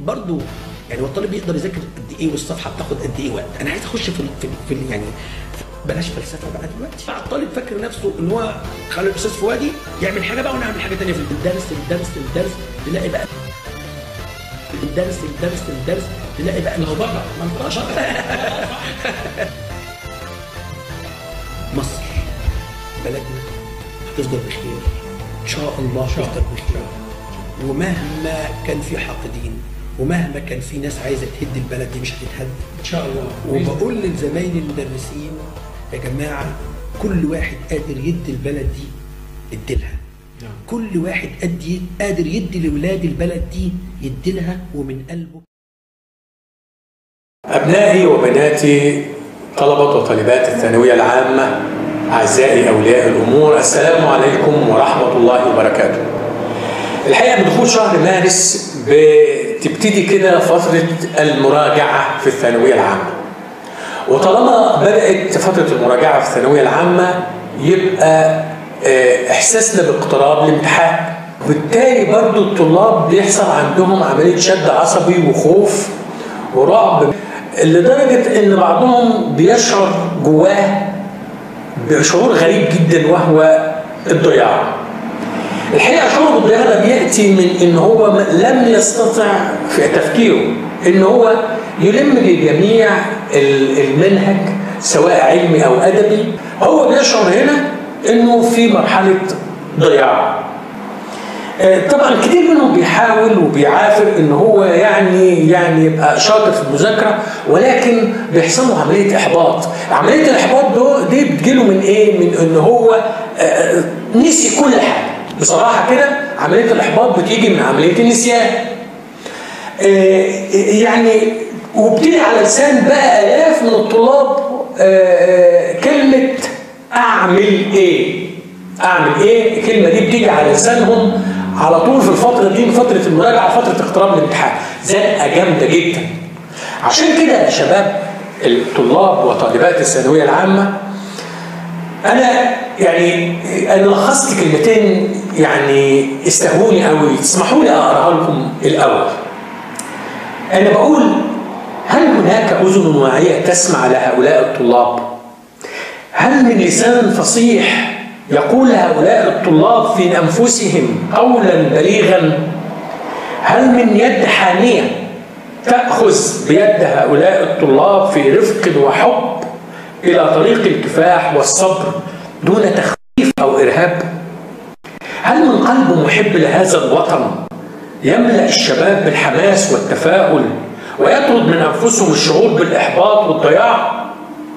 برضو يعني هو الطالب يقدر يذاكر قد ايه والصفحه بتاخد قد ايه وقت انا عايز اخش في ال في, ال في ال يعني بلاش فلسفه بقى دلوقتي الطالب فاكر نفسه ان هو خلى الاستاذ فؤادي يعمل حاجه بقى وانا اعمل حاجه ثانيه في الدرس الدرس الدرس تلاقي بقى الدرس الدرس الدرس تلاقي بقى اللي هو بره 18 مصر بلدنا هتفضل بخير ان شاء الله هتفضل بخير ومهما كان في حاقدين ومهما كان في ناس عايزه تهد البلد دي مش هتتهد ان شاء الله وبقول لزمايلي المدرسين يا جماعه كل واحد قادر يدي البلد دي اديلها نعم. كل واحد قد قادر يدي لاولاد البلد دي يديلها ومن قلبه أبنائي وبناتي طلبة وطالبات الثانوية العامة أعزائي أولياء الأمور السلام عليكم ورحمة الله وبركاته الحقيقة بدخول شهر مارس بتبتدي كده فترة المراجعة في الثانوية العامة وطالما بدأت فترة المراجعة في الثانوية العامة يبقى آه، إحساسنا باقتراب الامتحان وبالتالي برضو الطلاب بيحصل عندهم عملية شد عصبي وخوف ورعب لدرجة إن بعضهم بيشعر جواه بشعور غريب جدا وهو الضياع الحقيقة شعور الضياع ده بيأتي من إن هو م- لم يستطع في تفكيره إن هو يلم لجميع ال- المنهج سواء علمي أو أدبي هو بيشعر هنا إنه في مرحلة ضياع آه، طبعا كتير منهم بيحاول وبيعافر ان هو يعني يعني يبقى شاطر في المذاكره ولكن بيحصل له عمليه احباط، عمليه الاحباط ده دي بتجيله من ايه؟ من ان هو آه، آه، نسي كل حاجه، بصراحه كده عمليه الاحباط بتيجي من عمليه النسيان. آه، يعني وبتيجي على لسان بقى الاف من الطلاب آه، آه، كلمه اعمل ايه؟ اعمل ايه؟ الكلمه دي بتيجي على لسانهم على طول في الفتره دي من فتره المراجعه فتره اقتراب الامتحان زنقه جامده جدا. عشان كده يا شباب الطلاب وطالبات الثانويه العامه انا يعني انا لخصت كلمتين يعني استهوني قوي تسمحوا لي اقراها لكم الاول. انا بقول هل هناك اذن واعيه تسمع لهؤلاء الطلاب؟ هل من لسان فصيح يقول هؤلاء الطلاب في انفسهم قولا بليغا؟ هل من يد حانيه تاخذ بيد هؤلاء الطلاب في رفق وحب الى طريق الكفاح والصبر دون تخويف او ارهاب؟ هل من قلب محب لهذا الوطن يملا الشباب بالحماس والتفاؤل ويطرد من انفسهم الشعور بالاحباط والضياع؟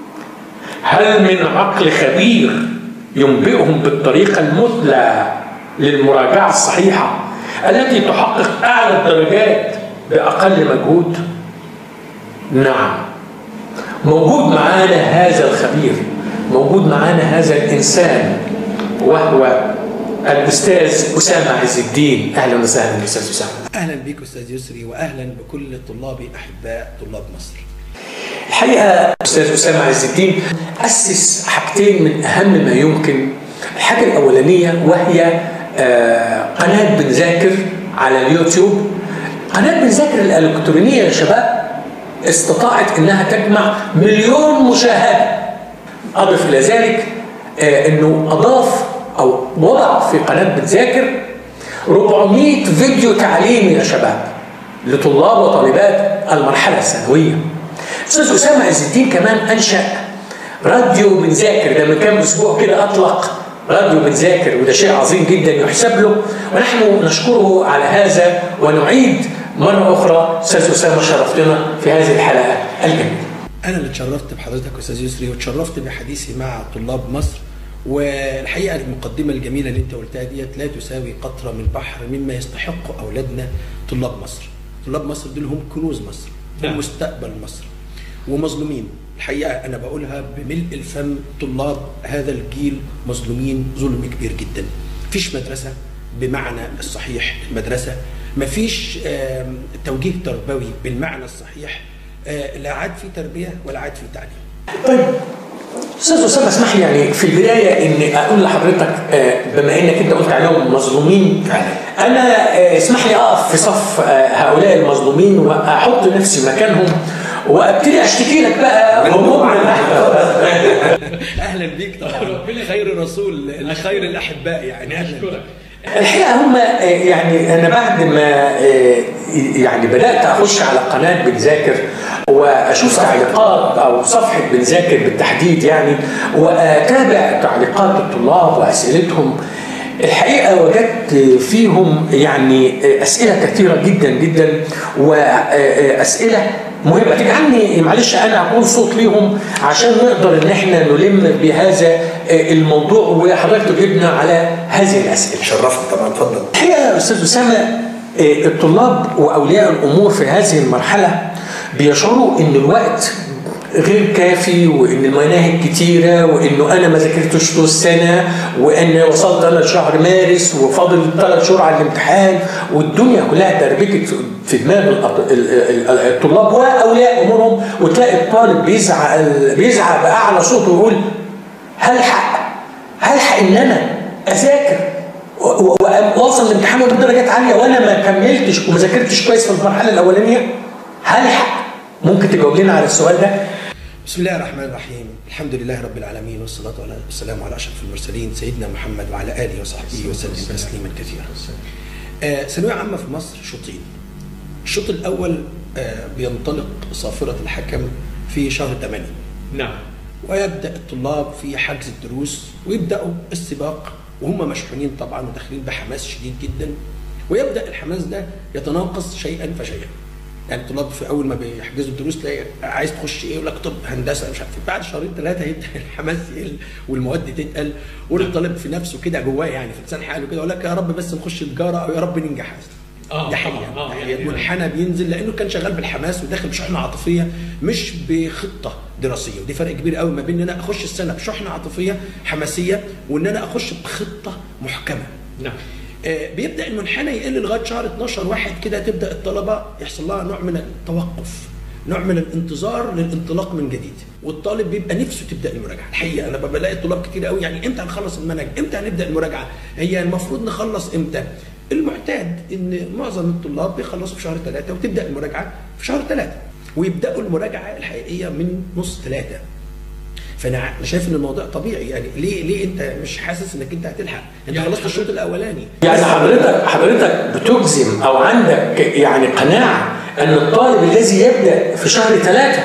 هل من عقل خبير ينبئهم بالطريقة المثلى للمراجعة الصحيحة التي تحقق أعلى الدرجات بأقل مجهود؟ نعم موجود معانا هذا الخبير موجود معانا هذا الإنسان وهو الأستاذ أسامة عز الدين أهلا وسهلا أستاذ أسامة اهلا بك استاذ يسري واهلا بكل طلابي احباء طلاب مصر الحقيقه استاذ اسامه عز الدين اسس حاجتين من اهم ما يمكن الحاجه الاولانيه وهي آه، قناه بنذاكر على اليوتيوب قناه بنذاكر الالكترونيه يا شباب استطاعت انها تجمع مليون مشاهده اضف الى ذلك آه، انه اضاف او وضع في قناه بتذاكر 400 فيديو تعليمي يا شباب لطلاب وطالبات المرحله الثانويه استاذ اسامه عز الدين كمان انشا راديو بنذاكر ده من كام اسبوع كده اطلق راديو بنذاكر وده شيء عظيم جدا يحسب له ونحن نشكره على هذا ونعيد مره اخرى استاذ اسامه شرفتنا في هذه الحلقه الجميله انا اللي اتشرفت بحضرتك استاذ يسري واتشرفت بحديثي مع طلاب مصر والحقيقه المقدمه الجميله اللي انت قلتها ديت لا تساوي قطره من البحر مما يستحق اولادنا طلاب مصر طلاب مصر دول هم كنوز مصر نعم. هم مستقبل مصر ومظلومين الحقيقه انا بقولها بملء الفم طلاب هذا الجيل مظلومين ظلم كبير جدا مفيش مدرسه بمعنى الصحيح المدرسه مفيش آم، توجيه تربوي بالمعنى الصحيح آه، لا عاد في تربيه ولا عاد في تعليم طيب استاذ اسامه اسمح لي يعني في البدايه ان اقول لحضرتك آه، بما انك انت قلت عليهم مظلومين انا آه، اسمح لي اقف في صف آه، هؤلاء المظلومين واحط نفسي مكانهم وابتدي اشتكي لك بقى همومنا اهلا بيك طبعا خير رسول خير الاحباء يعني اهلا الحقيقه هم آه، يعني انا بعد ما آه، يعني بدات اخش على قناه بنذاكر واشوف تعليقات او صفحه بنذاكر بالتحديد يعني واتابع تعليقات الطلاب واسئلتهم الحقيقه وجدت فيهم يعني اسئله كثيره جدا جدا واسئله مهمه تجعلني معلش انا اقول صوت ليهم عشان نقدر ان احنا نلم بهذا الموضوع وحضرتك تجيبنا على هذه الاسئله. شرفت طبعا اتفضل الحقيقه يا استاذ اسامه آه، الطلاب واولياء الامور في هذه المرحله بيشعروا ان الوقت غير كافي وان المناهج كتيره وانه انا ما ذاكرتش طول السنه وان وصلت انا لشهر مارس وفاضل ثلاث شهور على الامتحان والدنيا كلها تربكت في دماغ الأط- ال- ال- ال- الطلاب واولياء امورهم وتلاقي الطالب بيزعق بيزعق باعلى صوته ويقول هلحق هلحق ان انا اذاكر و- و- واوصل الامتحان واجيب درجات عاليه وانا ما كملتش وما ذاكرتش كويس في المرحله الاولانيه هلحق ممكن تجاوب لنا على السؤال ده بسم الله الرحمن الرحيم الحمد لله رب العالمين والصلاة والسلام على أشرف المرسلين سيدنا محمد وعلى آله وصحبه وسلم تسليما كثيرا آه، ثانوية عامة في مصر شوطين الشوط الأول آه، بينطلق صافرة الحكم في شهر 8 نعم ويبدأ الطلاب في حجز الدروس ويبدأوا السباق وهم مشحونين طبعا وداخلين بحماس شديد جدا ويبدأ الحماس ده يتناقص شيئا فشيئا يعني الطلاب في اول ما بيحجزوا الدروس تلاقي عايز تخش ايه يقول لك طب هندسه مش عارف إيه. بعد شهرين ثلاثه يبدا الحماس يقل والمواد تتقل والطالب في نفسه كده جواه يعني في لسان حاله كده يقول لك يا رب بس نخش تجاره او يا رب ننجح آه، ده حقيقه طبعاً، آه، ده يعني- حقيقة. والحنى بينزل لانه كان شغال بالحماس وداخل بشحنه عاطفيه مش بخطه دراسيه ودي فرق كبير قوي ما بين ان انا اخش السنه بشحنه عاطفيه حماسيه وان انا اخش بخطه محكمه نعم آه، بيبدا المنحنى يقل لغايه شهر 12 واحد كده تبدا الطلبه يحصل لها نوع من التوقف نوع من الانتظار للانطلاق من جديد والطالب بيبقى نفسه تبدا المراجعه الحقيقه انا بلاقي طلاب كتير قوي يعني امتى هنخلص المنهج امتى هنبدا المراجعه هي المفروض نخلص امتى المعتاد ان معظم الطلاب بيخلصوا في شهر ثلاثة وتبدا المراجعه في شهر ثلاثة ويبداوا المراجعه الحقيقيه من نص ثلاثة فانا ع- أنا شايف ان الموضوع طبيعي يعني ليه ليه انت مش حاسس انك انت هتلحق انت يعني خلصت الشوط الاولاني يعني حضرتك حضرتك بتجزم او عندك يعني قناعه ان الطالب الذي يبدا في شهر ثلاثه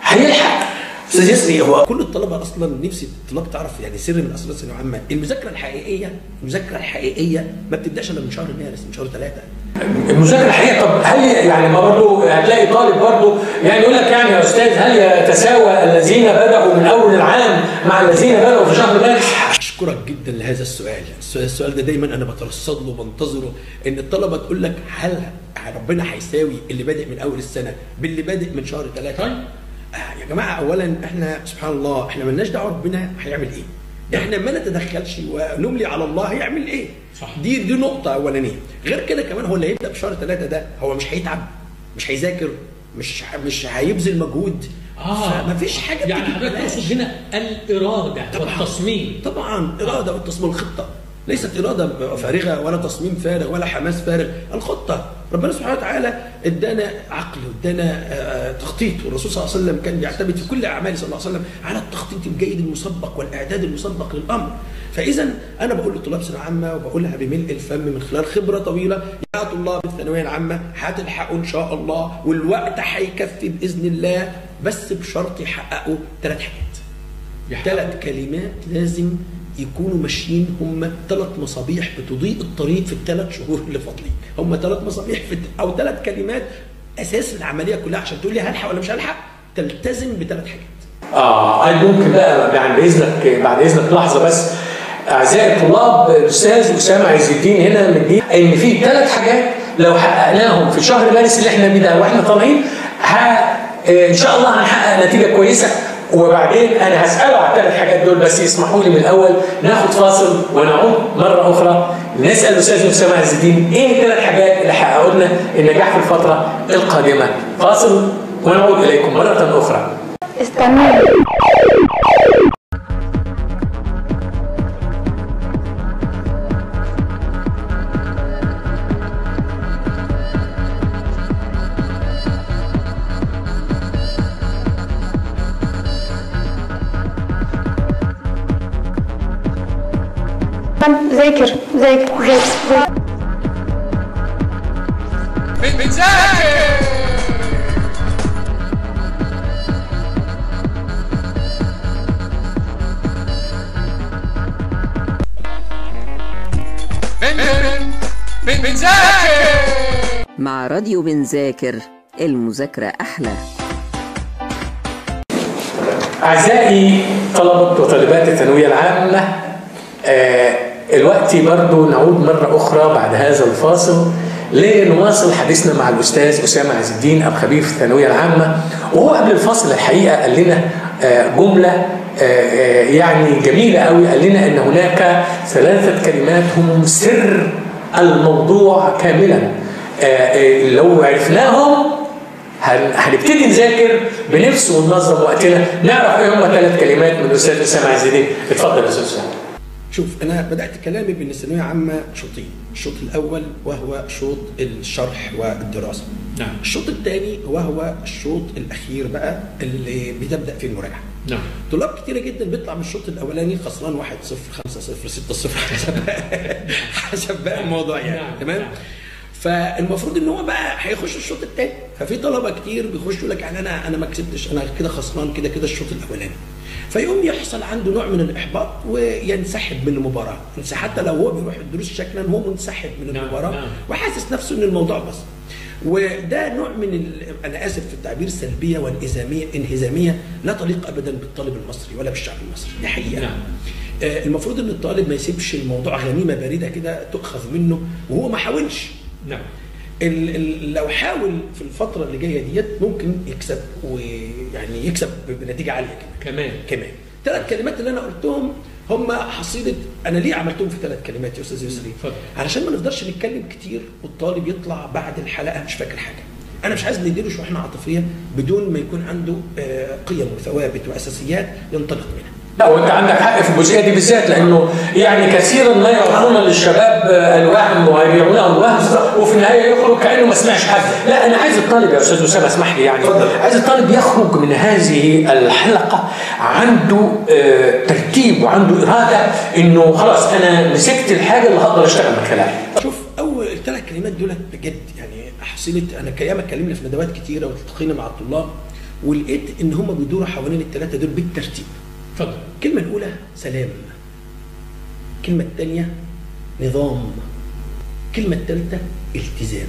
هيلحق استاذ يسري هو كل الطلبه اصلا نفسي الطلاب تعرف يعني سر من اسرار الثانويه العامه المذاكره الحقيقيه المذاكره الحقيقيه ما بتبداش الا من شهر مارس من شهر ثلاثه المذاكره الحقيقيه طب هل يعني ما برضه هتلاقي طالب برضه يعني يقول لك يعني يا استاذ هل يتساوى الذين بداوا من اول العام مع الذين بداوا في شهر مارس؟ اشكرك جدا لهذا السؤال السؤال- السؤال ده دايما انا بترصد له وبنتظره ان الطلبه تقول لك هل ربنا هيساوي اللي بادئ من اول السنه باللي بادئ من شهر ثلاثه طيب. آه يا جماعه اولا احنا سبحان الله احنا ملناش دعوه ربنا هيعمل ايه احنا ما نتدخلش ونملي على الله هيعمل ايه صح. دي دي نقطه اولانيه غير كده كمان هو اللي هيبدا في شهر ثلاثه ده هو مش هيتعب مش هيذاكر مش ه- مش هيبذل مجهود فما فيش حاجه يعني بتيجي حضرتك ببلاش. تقصد هنا الاراده طبعاً. والتصميم طبعا اراده والتصميم الخطه ليست اراده فارغه ولا تصميم فارغ ولا حماس فارغ الخطه ربنا سبحانه وتعالى ادانا عقل وادانا آه، تخطيط والرسول صلى الله عليه وسلم كان بيعتمد في كل اعماله صلى الله عليه وسلم على التخطيط الجيد المسبق والاعداد المسبق للامر فاذا انا بقول لطلاب ثانويه عامه وبقولها بملء الفم من خلال خبره طويله يا طلاب الثانويه العامه هتلحقوا ان شاء الله والوقت هيكفي باذن الله بس بشرط يحققوا ثلاث حاجات ثلاث كلمات لازم يكونوا ماشيين هم ثلاث مصابيح بتضيء الطريق في الثلاث شهور اللي فاضلين هم ثلاث مصابيح في او ثلاث كلمات اساس العمليه كلها عشان تقول لي هلحق ولا مش هلحق تلتزم بثلاث حاجات اه أنا ممكن بقى يعني باذنك بعد اذنك لحظه بس اعزائي الطلاب الاستاذ اسامه عز الدين هنا مدين ان في ثلاث حاجات لو حققناهم في شهر مارس اللي احنا بيه ده واحنا طالعين ه... آه، ان شاء الله هنحقق نتيجه كويسه وبعدين انا هساله على الثلاث حاجات دول بس يسمحوا لي من الاول ناخد فاصل ونعود مره اخرى نسال الاستاذ اسامه عز الدين ايه الثلاث حاجات اللي حققوا لنا النجاح في الفتره القادمه فاصل ونعود اليكم مره اخرى استنوا ذاكر ذاكر ذاكر بنذاكر بن- بن- بنذاكر مع راديو بنذاكر المذاكرة أحلى أعزائي طلبة وطالبات الثانوية العامة آه، الوقت برضو نعود مرة أخرى بعد هذا الفاصل لنواصل حديثنا مع الأستاذ أسامة عز الدين أبو خبير في الثانوية العامة وهو قبل الفاصل الحقيقة قال لنا آه، جملة آه، آه، يعني جميلة قوي قال لنا أن هناك ثلاثة كلمات هم سر الموضوع كاملا آه، آه، لو عرفناهم هن- هنبتدي نذاكر بنفس وننظم وقتنا نعرف ايه هم ثلاث كلمات من الاستاذ اسامه عز الدين اتفضل يا استاذ اسامه شوف انا بدات كلامي بان الثانويه عامه شوطين الشوط الاول وهو شوط الشرح والدراسه نعم. الشوط الثاني وهو الشوط الاخير بقى اللي بتبدا فيه المراجعه نعم طلاب كتيرة جدا بيطلع من الشوط الاولاني خسران 1 0 5 0 6 0 حسب حسب بقى الموضوع يعني نعم، تمام نعم. فالمفروض ان هو بقى هيخش الشوط الثاني ففي طلبه كتير بيخشوا لك يعني انا انا ما كسبتش انا كده خسران كده كده الشوط الاولاني فيقوم يحصل عنده نوع من الاحباط وينسحب من المباراه ينس- حتى لو هو بيروح الدروس شكلا هو منسحب من نعم، المباراه نعم. وحاسس نفسه ان الموضوع بس وده نوع من ال... انا اسف في التعبير سلبيه وانهزاميه انهزاميه لا تليق ابدا بالطالب المصري ولا بالشعب المصري دي حقيقه نعم. آه، المفروض ان الطالب ما يسيبش الموضوع غنيمه بارده كده تؤخذ منه وهو ما حاولش نعم ال ال لو حاول في الفتره اللي جايه ديت ممكن يكسب ويعني يكسب بنتيجه عاليه كمان كمان كمان ثلاث كلمات اللي انا قلتهم هم حصيله انا ليه عملتهم في ثلاث كلمات يا استاذ يسري؟ اتفضل. علشان ما نفضلش نتكلم كتير والطالب يطلع بعد الحلقه مش فاكر حاجه انا مش عايز نديله شحنه عاطفيه بدون ما يكون عنده آه، قيم وثوابت واساسيات ينطلق منها لا وانت عندك حق في الجزئيه دي بالذات لانه يعني كثيرا ما يعطون للشباب آه، الوهم ويبيعونه الوهم وفي النهايه يخرج كانه ما سمعش حاجه، لا انا عايز الطالب يا استاذ اسامه اسمح لي يعني عايز الطالب يخرج من هذه الحلقه عنده آه، ترتيب وعنده اراده انه خلاص انا مسكت الحاجه اللي هقدر اشتغل من خلالها. شوف اول الثلاث كلمات دولت بجد يعني حصيله انا كياما اتكلمنا في ندوات كتيره والتقينا مع الطلاب ولقيت ان هم بيدوروا حوالين الثلاثه دول بالترتيب اتفضل. الكلمه الاولى سلام الكلمه الثانيه نظام الكلمه الثالثه التزام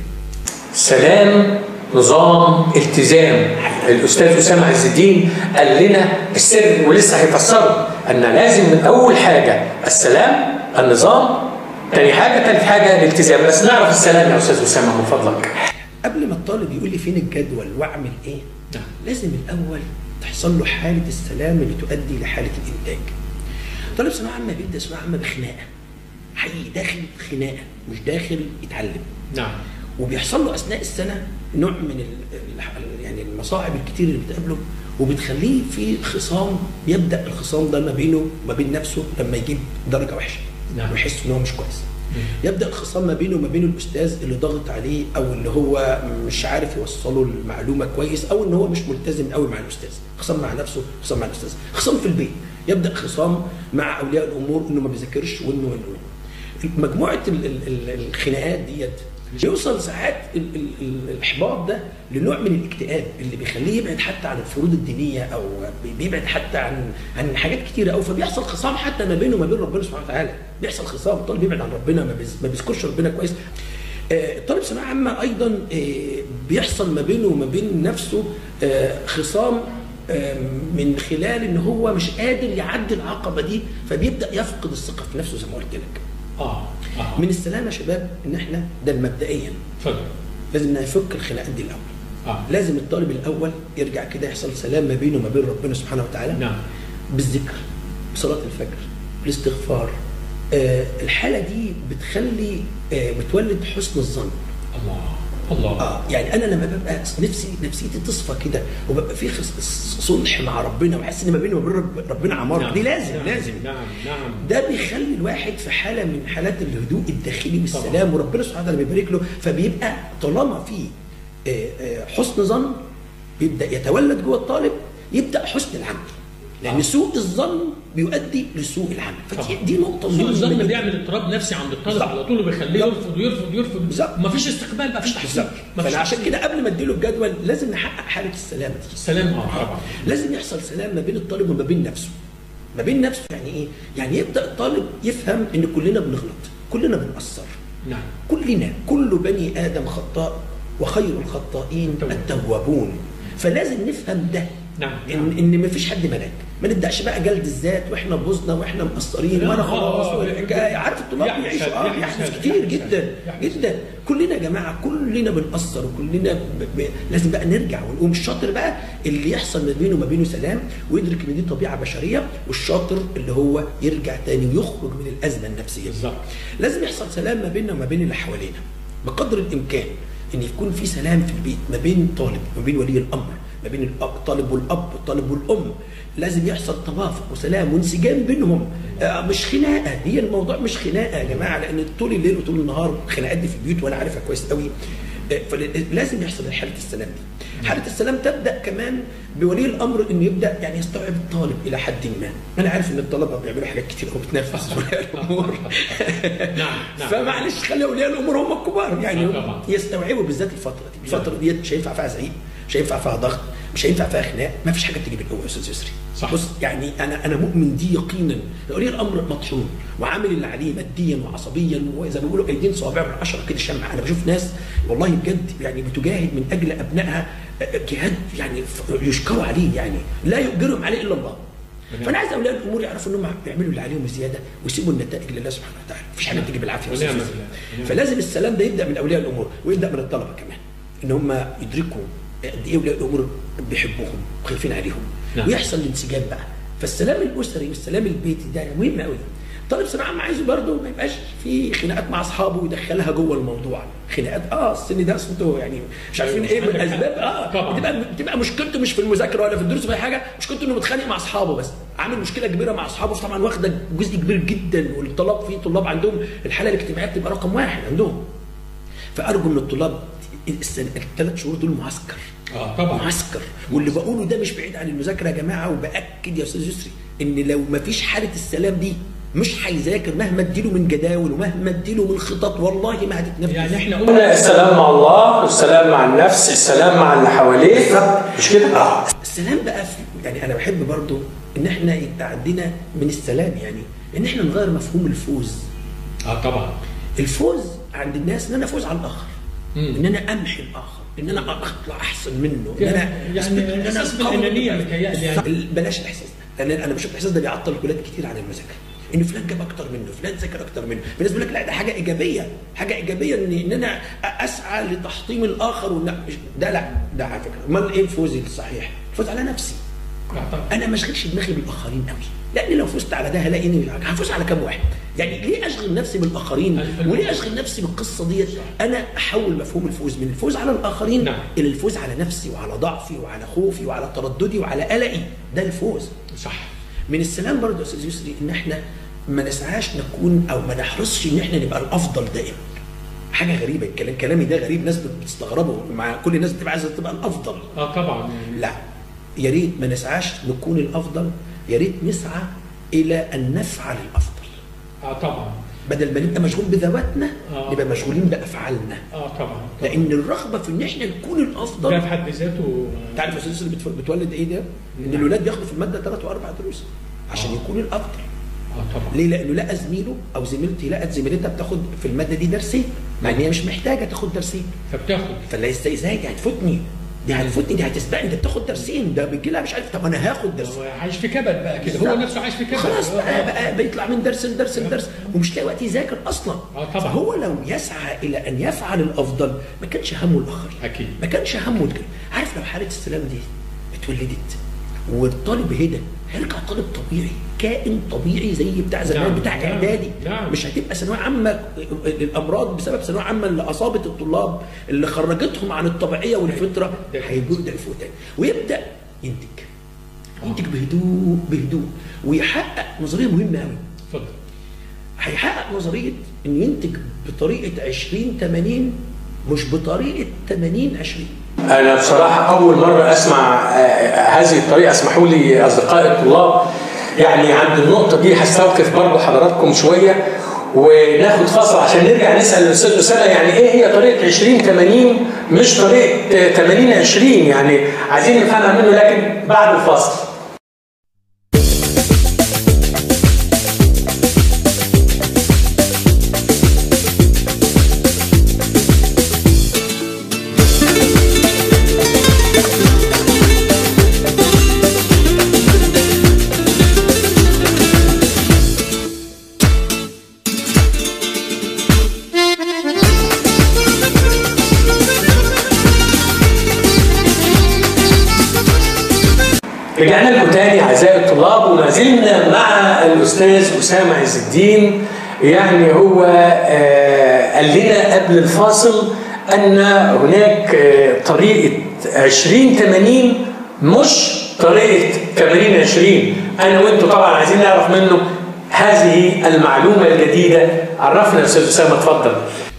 سلام نظام التزام الاستاذ اسامه عز الدين قال لنا السر ولسه هيفسره ان لازم من اول حاجه السلام النظام تاني حاجه تالت حاجه الالتزام بس نعرف السلام يا استاذ اسامه من فضلك قبل ما الطالب يقول لي فين الجدول واعمل ايه نعم. لازم الاول تحصل له حاله السلام اللي تؤدي لحاله الانتاج طالب ثانويه عامه بيبدا ثانويه عامه بخناقه حقيقي داخل خناقه مش داخل يتعلم نعم وبيحصل له اثناء السنه نوع من ال ال يعني المصاعب الكتير اللي بتقابله وبتخليه في خصام يبدا الخصام ده ما بينه وما بين نفسه لما يجيب درجه وحشه نعم. ويحس ان هو مش كويس يبدا الخصام ما بينه وما بين الاستاذ اللي ضاغط عليه او اللي هو مش عارف يوصله المعلومه كويس او ان هو مش ملتزم قوي مع الاستاذ خصام مع نفسه خصام مع الاستاذ خصام في البيت يبدا خصام مع اولياء الامور انه ما بيذاكرش وانه وانه مجموعه ال- ال- ال- الخناقات ديت بيوصل ساعات ال ال ال الاحباط ده لنوع من الاكتئاب اللي بيخليه يبعد حتى عن الفروض الدينيه او بي- بيبعد حتى عن عن حاجات كتيره قوي فبيحصل خصام حتى ما بينه وما بين ربنا سبحانه وتعالى بيحصل خصام الطالب بيبعد عن ربنا ما بيز- ما بيذكرش ربنا كويس آه، الطالب ثانويه عامه ايضا آه، بيحصل ما بينه وما بين نفسه آه، خصام آه، من خلال ان هو مش قادر يعدي العقبه دي فبيبدا يفقد الثقه في نفسه زي ما قلت لك اه اه من السلامه يا شباب ان احنا ده مبدئيا اتفضل لازم نفك الخناقات دي الاول اه لازم الطالب الاول يرجع كده يحصل سلام ما بينه وما بين ربنا سبحانه وتعالى نعم بالذكر بصلاه الفجر بالاستغفار آه الحاله دي بتخلي آه بتولد حسن الظن الله الله اه يعني انا لما ببقى نفسي نفسيتي تصفى كده وببقى في خص- صلح مع ربنا وحاسس ان ما بيني وبين رب- ربنا عمار نعم. دي لازم نعم. لازم نعم نعم ده بيخلي الواحد في حاله من حالات الهدوء الداخلي والسلام وربنا سبحانه وتعالى بيبارك له فبيبقى طالما في آه، آه، حسن ظن بيبدا يتولد جوه الطالب يبدا حسن العمل لان سوء الظن بيؤدي لسوء العمل طبعا. فدي دي نقطه سوء مهمة الظن جداً. بيعمل اضطراب نفسي عند الطالب بالظبط. على طول وبيخليه يرفض يرفض يرفض بالظبط. مفيش استقبال مفيش تحسين بالظبط مفيش فانا عشان تحسين. كده قبل ما اديله الجدول لازم نحقق حاله السلامه دي السلام اه طبعا لازم يحصل سلام ما بين الطالب وما بين نفسه ما بين نفسه يعني ايه يعني يبدا الطالب يفهم ان كلنا بنغلط كلنا بنقصر نعم كلنا كل بني ادم خطاء وخير الخطائين التوابون. التوابون فلازم نفهم ده نعم. ان ان مفيش حد ملاك ما نبداش بقى جلد الذات واحنا بوزنا واحنا مقصرين لا، وانا آه، خلاص آه، والحكايه عارف الطلاب يحدث بيعيشوا هذا، اه يحدث يحدث هذا، كتير يحدث جدا هذا، يحدث. جدا كلنا يا جماعه كلنا بنقصر وكلنا ب... ب... لازم بقى نرجع ونقوم الشاطر بقى اللي يحصل ما بينه وما بينه سلام ويدرك ان دي طبيعه بشريه والشاطر اللي هو يرجع تاني ويخرج من الازمه النفسيه دي. بالظبط. لازم يحصل سلام ما بيننا وما بين اللي حوالينا بقدر الامكان ان يكون في سلام في البيت ما بين طالب وما بين ولي الامر ما بين الاب الطالب والاب الطالب والام لازم يحصل توافق وسلام وانسجام بينهم آه، مش خناقه هي الموضوع مش خناقه يا جماعه لان طول الليل وطول النهار خناقات دي في البيوت وانا عارفها كويس قوي آه، فلازم يحصل حاله السلام دي حاله السلام تبدا كمان بولي الامر انه يبدا يعني يستوعب الطالب الى حد ما انا عارف ان الطلبه بيعملوا حاجات كتير قوي بتنرفز اولياء الامور نعم، نعم. فمعلش خلي اولياء الامور هم الكبار يعني آه، طبعا. يستوعبوا بالذات الفتره دي الفتره دي مش هينفع فيها زعيق مش هينفع فيها ضغط مش هينفع فيها خناق ما فيش حاجه تيجي بالقوه يا استاذ يسري صح. بص يعني انا انا مؤمن دي يقينا ولي الامر مطحون وعامل اللي عليه ماديا وعصبيا وزي ما بيقولوا ايدين صوابع من عشره كده شمع انا بشوف ناس والله بجد يعني بتجاهد من اجل ابنائها جهاد يعني يشكروا عليه يعني لا يؤجرهم عليه الا الله فانا عايز اولياء الامور يعرفوا انهم بيعملوا اللي عليهم زياده ويسيبوا النتائج لله سبحانه وتعالى مفيش حاجه تيجي بالعافيه يا أستاذ ونعم يوسف. بالله. ونعم. فلازم السلام ده يبدا من اولياء الامور ويبدا من الطلبه كمان ان هم يدركوا قد ايه اولياء الامور بيحبوهم وخايفين عليهم نعم. ويحصل الانسجام بقى فالسلام الاسري والسلام البيتي ده مهم قوي طالب ثانويه عامه عايزه برضه ما يبقاش في خناقات مع اصحابه ويدخلها جوه الموضوع خناقات اه السن ده اصله يعني مش عارفين ايه من عندك حق. الاسباب اه طبعا. بتبقى بتبقى مشكلته مش في المذاكره ولا في الدروس ولا أي حاجه مشكلته انه متخانق مع اصحابه بس عامل مشكله كبيره مع اصحابه طبعا واخده جزء كبير جدا والطلاب في طلاب عندهم الحاله الاجتماعيه بتبقى رقم واحد عندهم فارجو من الطلاب الثلاث شهور دول معسكر اه طبعا معسكر واللي بقوله ده مش بعيد عن المذاكره يا جماعه وباكد يا استاذ يسري ان لو ما فيش حاله السلام دي مش هيذاكر مهما اديله من جداول ومهما اديله من خطط والله ما هتتنفذ يعني احنا قلنا قلنا السلام مع الله والسلام مع النفس السلام مع اللي حواليه مش كده؟ اه السلام بقى في يعني انا بحب برضو ان احنا يبقى عندنا من السلام يعني ان احنا نغير مفهوم الفوز اه طبعا الفوز عند الناس ان انا افوز على الاخر مم. ان انا امحي الاخر ان انا اطلع احسن منه ان انا يعني أثبت إن أنا إحساس قوي. بالأنانية متهيألي يعني. ال- بلاش الاحساس ده لان انا بشوف الاحساس ده بيعطل الولاد كتير عن المذاكره ان فلان جاب اكتر منه فلان ذاكر اكتر منه في ناس بيقول لك لا ده حاجه ايجابيه حاجه ايجابيه ان ان انا اسعى لتحطيم الاخر وإن ده لا ده على فكره امال ايه الفوز الصحيح الفوز على نفسي آه طبعا انا ما اشغلش دماغي بالاخرين قوي لان لو فزت على ده هلاقيني هفوز على كام واحد يعني ليه اشغل نفسي بالاخرين وليه اشغل نفسي بالقصه ديت انا احول مفهوم الفوز من الفوز على الاخرين نعم. الى الفوز على نفسي وعلى ضعفي وعلى خوفي وعلى ترددي وعلى قلقي ده الفوز صح من السلام برضه يا استاذ يسري ان احنا ما نسعاش نكون او ما نحرصش ان احنا نبقى الافضل دائما حاجه غريبه الكلام كلامي ده غريب ناس بتستغربه مع كل الناس بتبقى عايزه تبقى الافضل اه طبعا لا يا ريت ما نسعاش نكون الافضل يا ريت نسعى الى ان نفعل الافضل اه طبعا بدل ما نبقى مشغول بذواتنا آه. نبقى مشغولين بافعالنا اه طبعا لان الرغبه في ان احنا نكون ده الافضل في حد ذاته انت عارف الاستاذ اللي بتف- بتولد ايه ده؟ ان الولاد بياخدوا في الماده ثلاث واربع دروس عشان آه. يكون الافضل اه طبعا ليه؟ لانه لقى زميله او زميلتي لقت زميلتها بتاخد في الماده دي درسين مع ان هي مش محتاجه تاخد درسين فبتاخد فلا ازاي ازاي دي هتفوتني دي هتفوتني دي هتسبقني ده بتاخد درسين ده بيجي لها مش عارف طب انا هاخد درسين هو عايش في كبد بقى كده هو نفسه عايش في كبد خلاص آه، بقى, آه. بقى بيطلع من درس لدرس لدرس ومش لاقي وقت يذاكر اصلا آه طبعا. فهو لو يسعى الى ان يفعل الافضل ما كانش همه الاخرين أكيد. ما كانش همه الكلام عارف لو حاله السلام دي اتولدت والطالب هدى هيرجع طالب طبيعي كائن طبيعي زي بتاع زمان نعم، بتاع نعم، اعدادي نعم. مش هتبقى ثانويه عامه الامراض بسبب ثانويه عامه اللي اصابت الطلاب اللي خرجتهم عن الطبيعيه والفطره ده- هيبدا يفوق تاني ويبدا ينتج ينتج بهدوء بهدوء ويحقق نظريه مهمه قوي اتفضل هيحقق نظريه انه ينتج بطريقه 20 80 مش بطريقه 80 20 انا بصراحه اول مره اسمع آه، هذه الطريقه اسمحوا لي اصدقائي الطلاب يعني عند النقطه دي هستوقف برضه حضراتكم شويه وناخد فاصل عشان نرجع نسال الاستاذ اسامه يعني ايه هي طريقه 20 80 مش طريقه آه، 80 20 يعني عايزين نفهمها منه لكن بعد الفاصل رجعنا لكم تاني اعزائي الطلاب وما زلنا مع الاستاذ اسامه عز الدين يعني هو آه، قال لنا قبل الفاصل ان هناك آه، طريقه 20 80 مش طريقه 80 20 انا وانتوا طبعا عايزين نعرف منه هذه المعلومه الجديده عرفنا يا استاذ اسامه اتفضل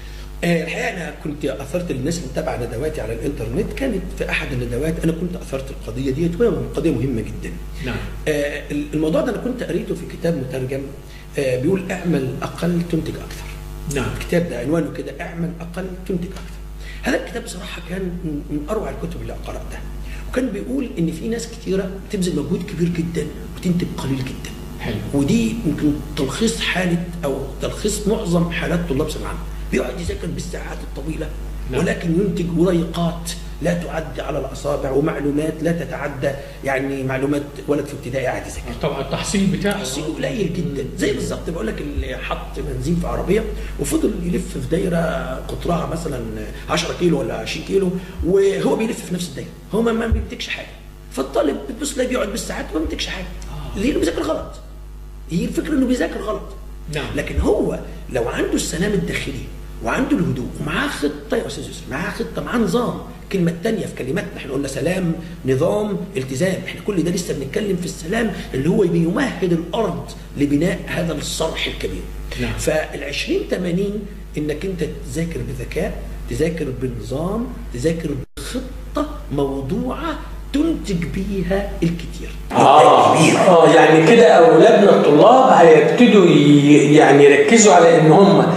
آه، الحقيقه انا كنت اثرت للناس اللي متابعه ندواتي على الانترنت كانت في احد الندوات انا كنت اثرت القضيه ديت وهي قضيه مهمه جدا. نعم. آه الموضوع ده انا كنت قريته في كتاب مترجم آه بيقول اعمل اقل تنتج اكثر. نعم. الكتاب ده عنوانه كده اعمل اقل تنتج اكثر. هذا الكتاب بصراحه كان من من اروع الكتب اللي قراتها. وكان بيقول ان في ناس كثيره بتبذل مجهود كبير جدا وتنتج قليل جدا. حلو. ودي يمكن تلخيص حاله او تلخيص معظم حالات طلاب ثانويه عامه بيقعد يذاكر بالساعات الطويله نعم. ولكن ينتج وريقات لا تعد على الاصابع ومعلومات لا تتعدى يعني معلومات ولد في ابتدائي قاعد يذاكر طبعا التحصيل بتاعه تحصيله قليل جدا زي بالظبط بقول لك اللي حط بنزين في عربيه وفضل يلف في دايره قطرها مثلا 10 كيلو ولا 20 كيلو وهو بيلف في نفس الدايره هو ما ما بينتجش حاجه فالطالب بتبص تلاقيه بيقعد بالساعات وما بينتجش حاجه ليه لانه بيذاكر غلط هي الفكره انه بيذاكر غلط نعم. لكن هو لو عنده السلام الداخلي وعنده الهدوء ومعاه خطه يا استاذ يوسف معاه خطه معاه نظام الكلمه الثانيه في كلماتنا احنا قلنا سلام نظام التزام احنا كل ده لسه بنتكلم في السلام اللي هو بيمهد الارض لبناء هذا الصرح الكبير نعم. فال 20 80 انك انت تذاكر بذكاء تذاكر بنظام تذاكر بخطه موضوعه تنتج بيها الكثير آه, اه يعني كده اولادنا الطلاب هيبتدوا ي- يعني يركزوا على ان هم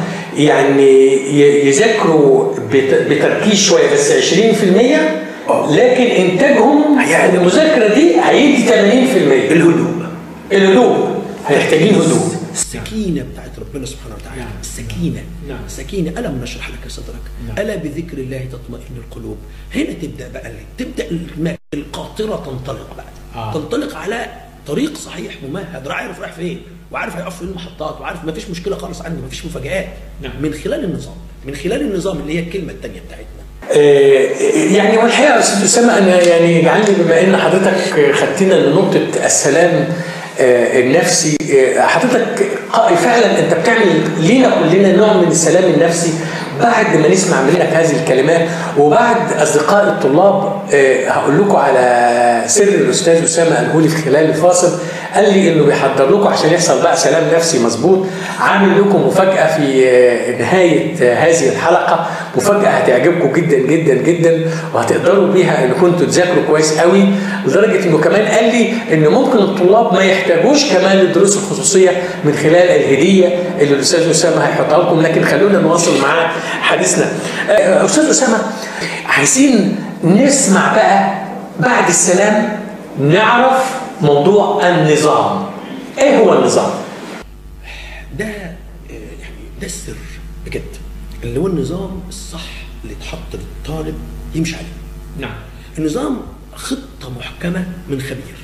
يعني ي- يذاكروا بت- بتركيز شويه بس 20% لكن انتاجهم هيعلى. المذاكره دي هيدي 80% الهدوء الهدوء هيحتاجين هدوء السكينة بتاعت ربنا سبحانه وتعالى نعم. السكينة نعم. السكينة ألم نشرح لك صدرك نعم. ألا بذكر الله تطمئن القلوب هنا تبدأ بقى تبدأ الم- القاطرة تنطلق بقى آه. تنطلق على طريق صحيح ممهد عارف رايح فين وعارف هيقف فين المحطات وعارف ما فيش مشكلة خالص عنده ما فيش مفاجآت نعم. من خلال النظام من خلال النظام اللي هي الكلمة الثانية بتاعتنا آه، يعني والحقيقه يا استاذ اسامه انا يعني جعلني بما ان حضرتك خدتنا لنقطه السلام آه، النفسي آه، حضرتك قا- فعلا انت بتعمل لينا كلنا نوع من السلام النفسي بعد ما نسمع منك هذه الكلمات وبعد اصدقاء الطلاب آه، هقول لكم على سر الاستاذ اسامه قاله لي في خلال الفاصل قال لي انه بيحضر لكم عشان يحصل بقى سلام نفسي مظبوط عامل لكم مفاجاه في آه، نهايه آه، هذه الحلقه مفاجاه هتعجبكم جدا جدا جدا وهتقدروا بيها ان كنتوا تذاكروا كويس قوي لدرجه انه كمان قال لي ان ممكن الطلاب ما يحتاجوش كمان الدروس الخصوصيه من خلال الهديه اللي الاستاذ اسامه هيحطها لكم لكن خلونا نواصل معاه حديثنا آه، استاذ اسامه عايزين نسمع بقى بعد السلام نعرف موضوع النظام ايه هو النظام ده آه، يعني ده السر بجد اللي هو النظام الصح اللي اتحط للطالب يمشي عليه نعم النظام خطة محكمة من خبير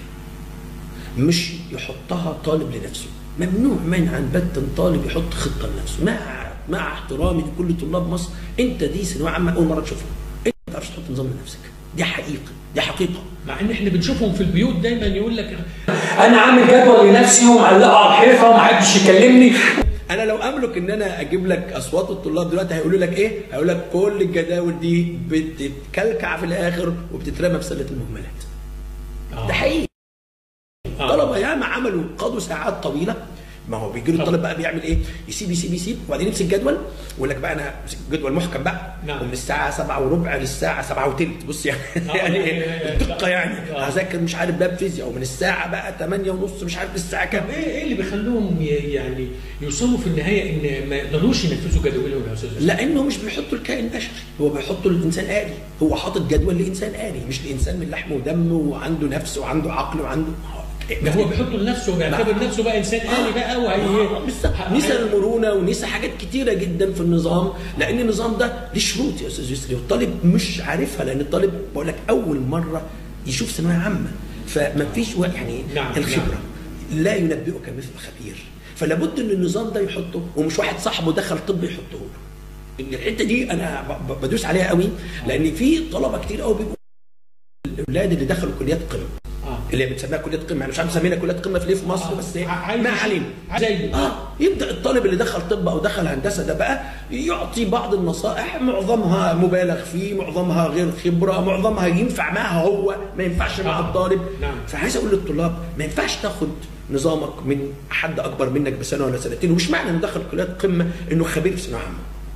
مش يحطها طالب لنفسه ممنوع منعا باتا طالب يحط خطة لنفسه مع مع احترامي لكل طلاب مصر انت دي ثانوية عامة أول مرة تشوفها انت ما تعرفش تحط نظام لنفسك دي حقيقة دي حقيقة مع ان احنا بنشوفهم في البيوت دايما يقول لك انا عامل جدول لنفسي ومعلقه على الحيطه ومحدش يكلمني انا لو املك ان انا اجيب لك اصوات الطلاب دلوقتي هيقولوا لك ايه هيقول لك كل الجداول دي بتتكلكع في الاخر وبتترمى في سله المهملات ده حقيقي طلبه ياما عملوا قضوا ساعات طويله ما هو بيجي له الطالب بقى بيعمل ايه؟ يسيب يسيب يسيب وبعدين يمسك جدول ويقول لك بقى انا أمسك جدول محكم بقى نعم. ومن الساعه 7 وربع للساعه 7 وثلث بص يعني آه، يعني يعني- ايه الدقه يعني آه. هذاكر مش عارف باب فيزياء ومن الساعه بقى 8 ونص مش عارف للساعه كام طب ايه ايه اللي بيخلوهم ي- يعني يوصلوا في النهايه ان ما يقدروش ينفذوا جدولهم يا استاذ لانه مش بيحطوا الكائن بشري هو بيحطوا الانسان آلي هو حاطط جدول لانسان آلي مش لانسان من لحم ودم وعنده نفس وعنده عقل وعنده ده هو بيحطه لنفسه وبيعتبر نفسه بقى انسان آلي بقى وهي آه، بالظبط. نسى المرونه ونسى حاجات كتيره جدا في النظام لان النظام ده ليه شروط يا استاذ يسري والطالب مش عارفها لان الطالب بقول لك اول مره يشوف ثانويه عامه فما فيش وقت يعني نعم، الخبره لا ينبئك مثل خبير فلا بد ان النظام ده يحطه ومش واحد صاحبه دخل طب يحطه له الحته دي انا ب- ب- بدوس عليها قوي لان في طلبه كتير قوي بيبقوا الاولاد اللي دخلوا كليات قمه آه. اللي بنسميها كليات قمه يعني مش عارف مسمينها كليات قمه في ليه في مصر بس هي عايز ما علينا زي اه يبدا الطالب اللي دخل طب او دخل هندسه ده بقى يعطي بعض النصائح معظمها مبالغ فيه معظمها غير خبره معظمها ينفع معها هو ما ينفعش مع آه. الطالب نعم. فعايز اقول للطلاب ما ينفعش تاخد نظامك من حد اكبر منك بسنه ولا سنتين ومش معنى انه دخل كليات قمه انه خبير في ثانويه عامه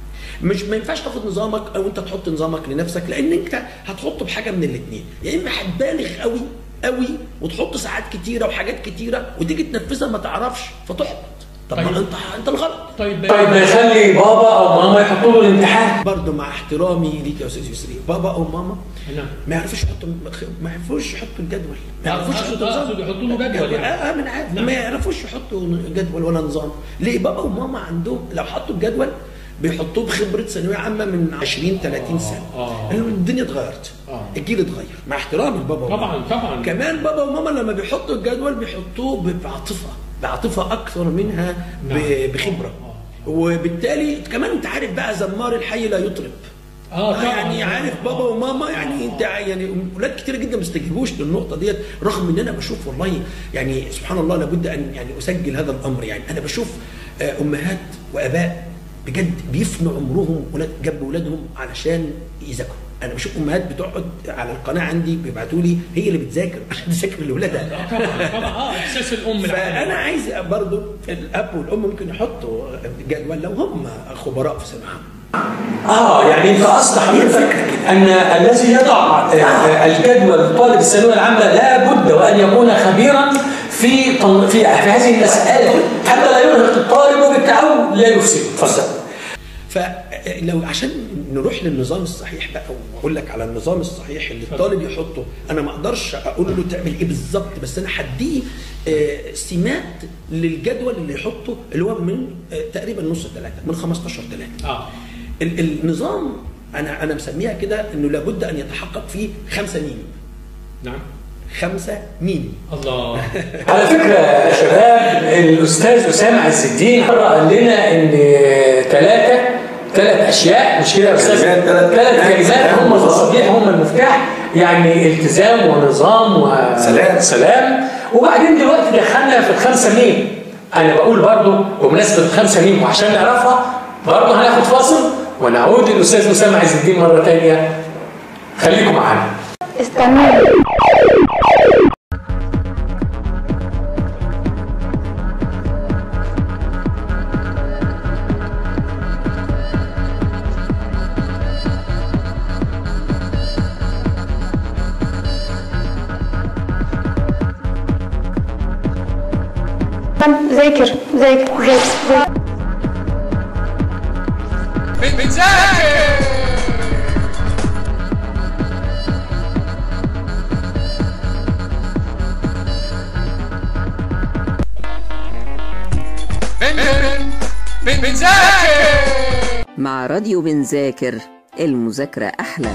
مش ما ينفعش تاخد نظامك او انت تحط نظامك لنفسك لان انت هتحطه بحاجه من الاثنين يا اما هتبالغ قوي قوي وتحط ساعات كتيره وحاجات كتيره وتيجي تنفذها ما تعرفش فتحبط طب طيب. ما انت انت الغلط طيب طيب ما يخلي بابا او ماما يحطوا له الامتحان برضه مع احترامي ليك يا استاذ يسري بابا او ماما نعم. ما يعرفوش يحطوا ما يعرفوش يحطوا الجدول ما آه، يعرفوش أقصد- يحطوا نظام. أقصد يحطوا له جدول يعني. اه من عارف نعم. ما يعرفوش يحطوا جدول ولا نظام ليه بابا وماما عندهم لو حطوا الجدول بيحطوه بخبره ثانويه عامه من 20 30 سنه آه. الدنيا اتغيرت آه. الجيل اتغير مع احترامي لبابا طبعاً، وماما. طبعاً. كمان بابا وماما لما بيحطوا الجدول بيحطوه بعاطفه بعاطفه اكثر منها ب- نعم. بخبره وبالتالي كمان انت عارف بقى زمار الحي لا يطرب اه آه طبعا يعني عارف بابا وماما يعني انت يعني اولاد كتير جدا ما بيستجيبوش للنقطه ديت رغم ان انا بشوف والله يعني سبحان الله لابد ان يعني اسجل هذا الامر يعني انا بشوف آه، امهات واباء بجد بيفنوا عمرهم ولاد جنب اولادهم علشان يذاكروا انا بشوف امهات بتقعد على القناه عندي بيبعتوا لي هي اللي بتذاكر عشان تذاكر لاولادها طبعا طبعا اه احساس الام العملي. فانا عايز برضو الاب والام ممكن يحطوا جدول لو هم خبراء في ثانويه عامه اه يعني انت قصد حضرتك ان الذي يضع آه، آه، الجدول طالب الثانويه العامه لا بد وان يكون خبيرا في تن- في في هذه المساله حتى لا يرهق الطالب وبالتعود لا يفسد اتفضل فلو عشان نروح للنظام الصحيح بقى واقول لك على النظام الصحيح اللي الطالب يحطه انا ما اقدرش اقول له تعمل ايه بالظبط بس انا هديه آه، سمات للجدول اللي يحطه اللي هو من آه، تقريبا نص ثلاثه من 15 ثلاثه اه ال- النظام انا انا مسميها كده انه لابد ان يتحقق فيه خمسه ميم نعم خمسه ميم الله على فكره يا شباب الاستاذ اسامه عز الدين مره قال لنا ان ثلاثه ثلاث اشياء مش كده يا استاذ كلمات، ثلاث ثلاث كلمات. كلمات هم المصابيح هم المفتاح يعني التزام ونظام سلام. وسلام وبعدين دلوقتي دخلنا في الخمسه ميم انا بقول برضو بمناسبه الخمسه ميم وعشان نعرفها برضو هناخد فاصل ونعود للاستاذ اسامه عز الدين مره ثانيه خليكم معانا استنى ذاكر ذاكر ذاكر ذاكر بن- بنذاكر بن- بن- بن- بنذاكر مع راديو بنذاكر المذاكرة أحلى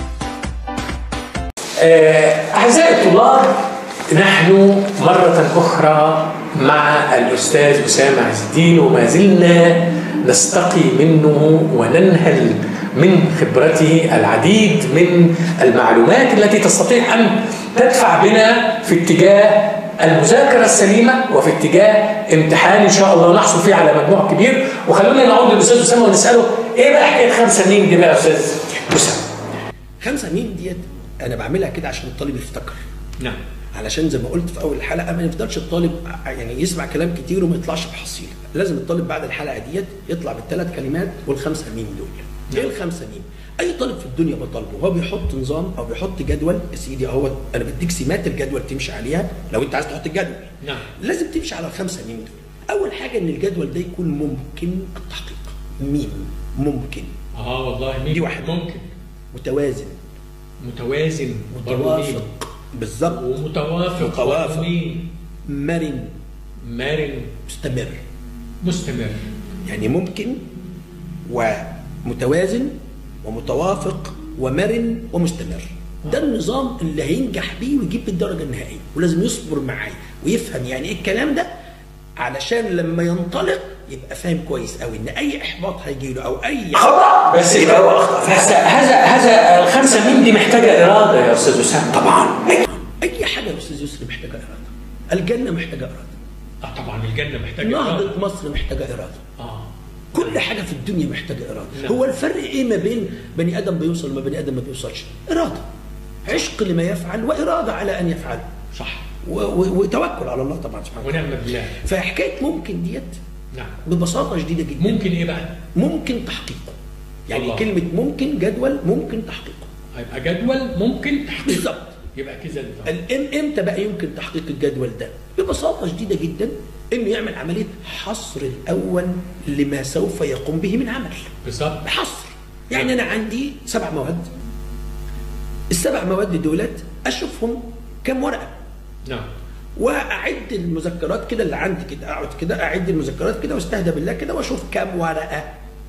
آه، أعزائي الطلاب نحن مرة أخرى مع الأستاذ أسامة عز الدين وما زلنا نستقي منه وننهل من خبرته العديد من المعلومات التي تستطيع أن تدفع بنا في اتجاه المذاكرة السليمة وفي اتجاه امتحان إن شاء الله نحصل فيه على مجموع كبير وخلونا نعود للأستاذ أسامة ونسأله إيه بقى حكاية خمسة مين دي بقى يا أستاذ أسامة؟ خمسة ميم ديت انا بعملها كده عشان الطالب يفتكر نعم علشان زي ما قلت في اول الحلقه ما يفضلش الطالب يعني يسمع كلام كتير وما يطلعش بحصيله لازم الطالب بعد الحلقه ديت يطلع بالثلاث كلمات والخمسه ميم دول ايه الخمسه ميم اي طالب في الدنيا بطالبه وهو بيحط نظام او بيحط جدول يا سيدي اهو انا بديك سمات الجدول تمشي عليها لو انت عايز تحط الجدول نعم. لازم تمشي على الخمسه ميم دول اول حاجه ان الجدول ده يكون ممكن التحقيق ميم ممكن اه والله مين دي واحدة. ممكن متوازن متوازن برضه مين؟ متوافق بالظبط ومتوافق متوافق. برضه مين؟ مرن مرن مستمر مستمر يعني ممكن ومتوازن ومتوافق ومرن ومستمر ده النظام اللي هينجح بيه ويجيب الدرجه النهائيه ولازم يصبر معاه ويفهم يعني ايه الكلام ده علشان لما ينطلق يبقى فاهم كويس قوي ان اي احباط هيجي له او اي خطا بس يبقى هو اخطا بس هذا هذا الخمسه ميم دي محتاجه اراده يا استاذ اسامه طبعا اي حاجه يا استاذ يسري محتاجه اراده الجنه محتاجه اراده اه طبعا الجنه محتاجه نهضه إرادة. مصر محتاجه اراده اه كل حاجه في الدنيا محتاجه اراده نعم. هو الفرق ايه ما بين بني ادم بيوصل وما بني ادم ما بيوصلش اراده عشق لما يفعل واراده على ان يفعل صح و- و- وتوكل على الله طبعا سبحانه وتعالى ونعم بالله فحكايه ممكن ديت نعم ببساطه شديده جدا ممكن ايه بقى؟ ممكن تحقيقه يعني الله. كلمه ممكن جدول ممكن تحقيقه هيبقى جدول ممكن تحقيق بالظبط يبقى كده النظام. الام امتى بقى يمكن تحقيق الجدول ده ببساطه شديده جدا انه يعمل عمليه حصر الاول لما سوف يقوم به من عمل بالظبط حصر يعني انا عندي سبع مواد السبع مواد دولت اشوفهم كم ورقه نعم واعد المذكرات كده اللي عندي كده اقعد كده اعد المذكرات كده واستهدى بالله كده واشوف كم ورقه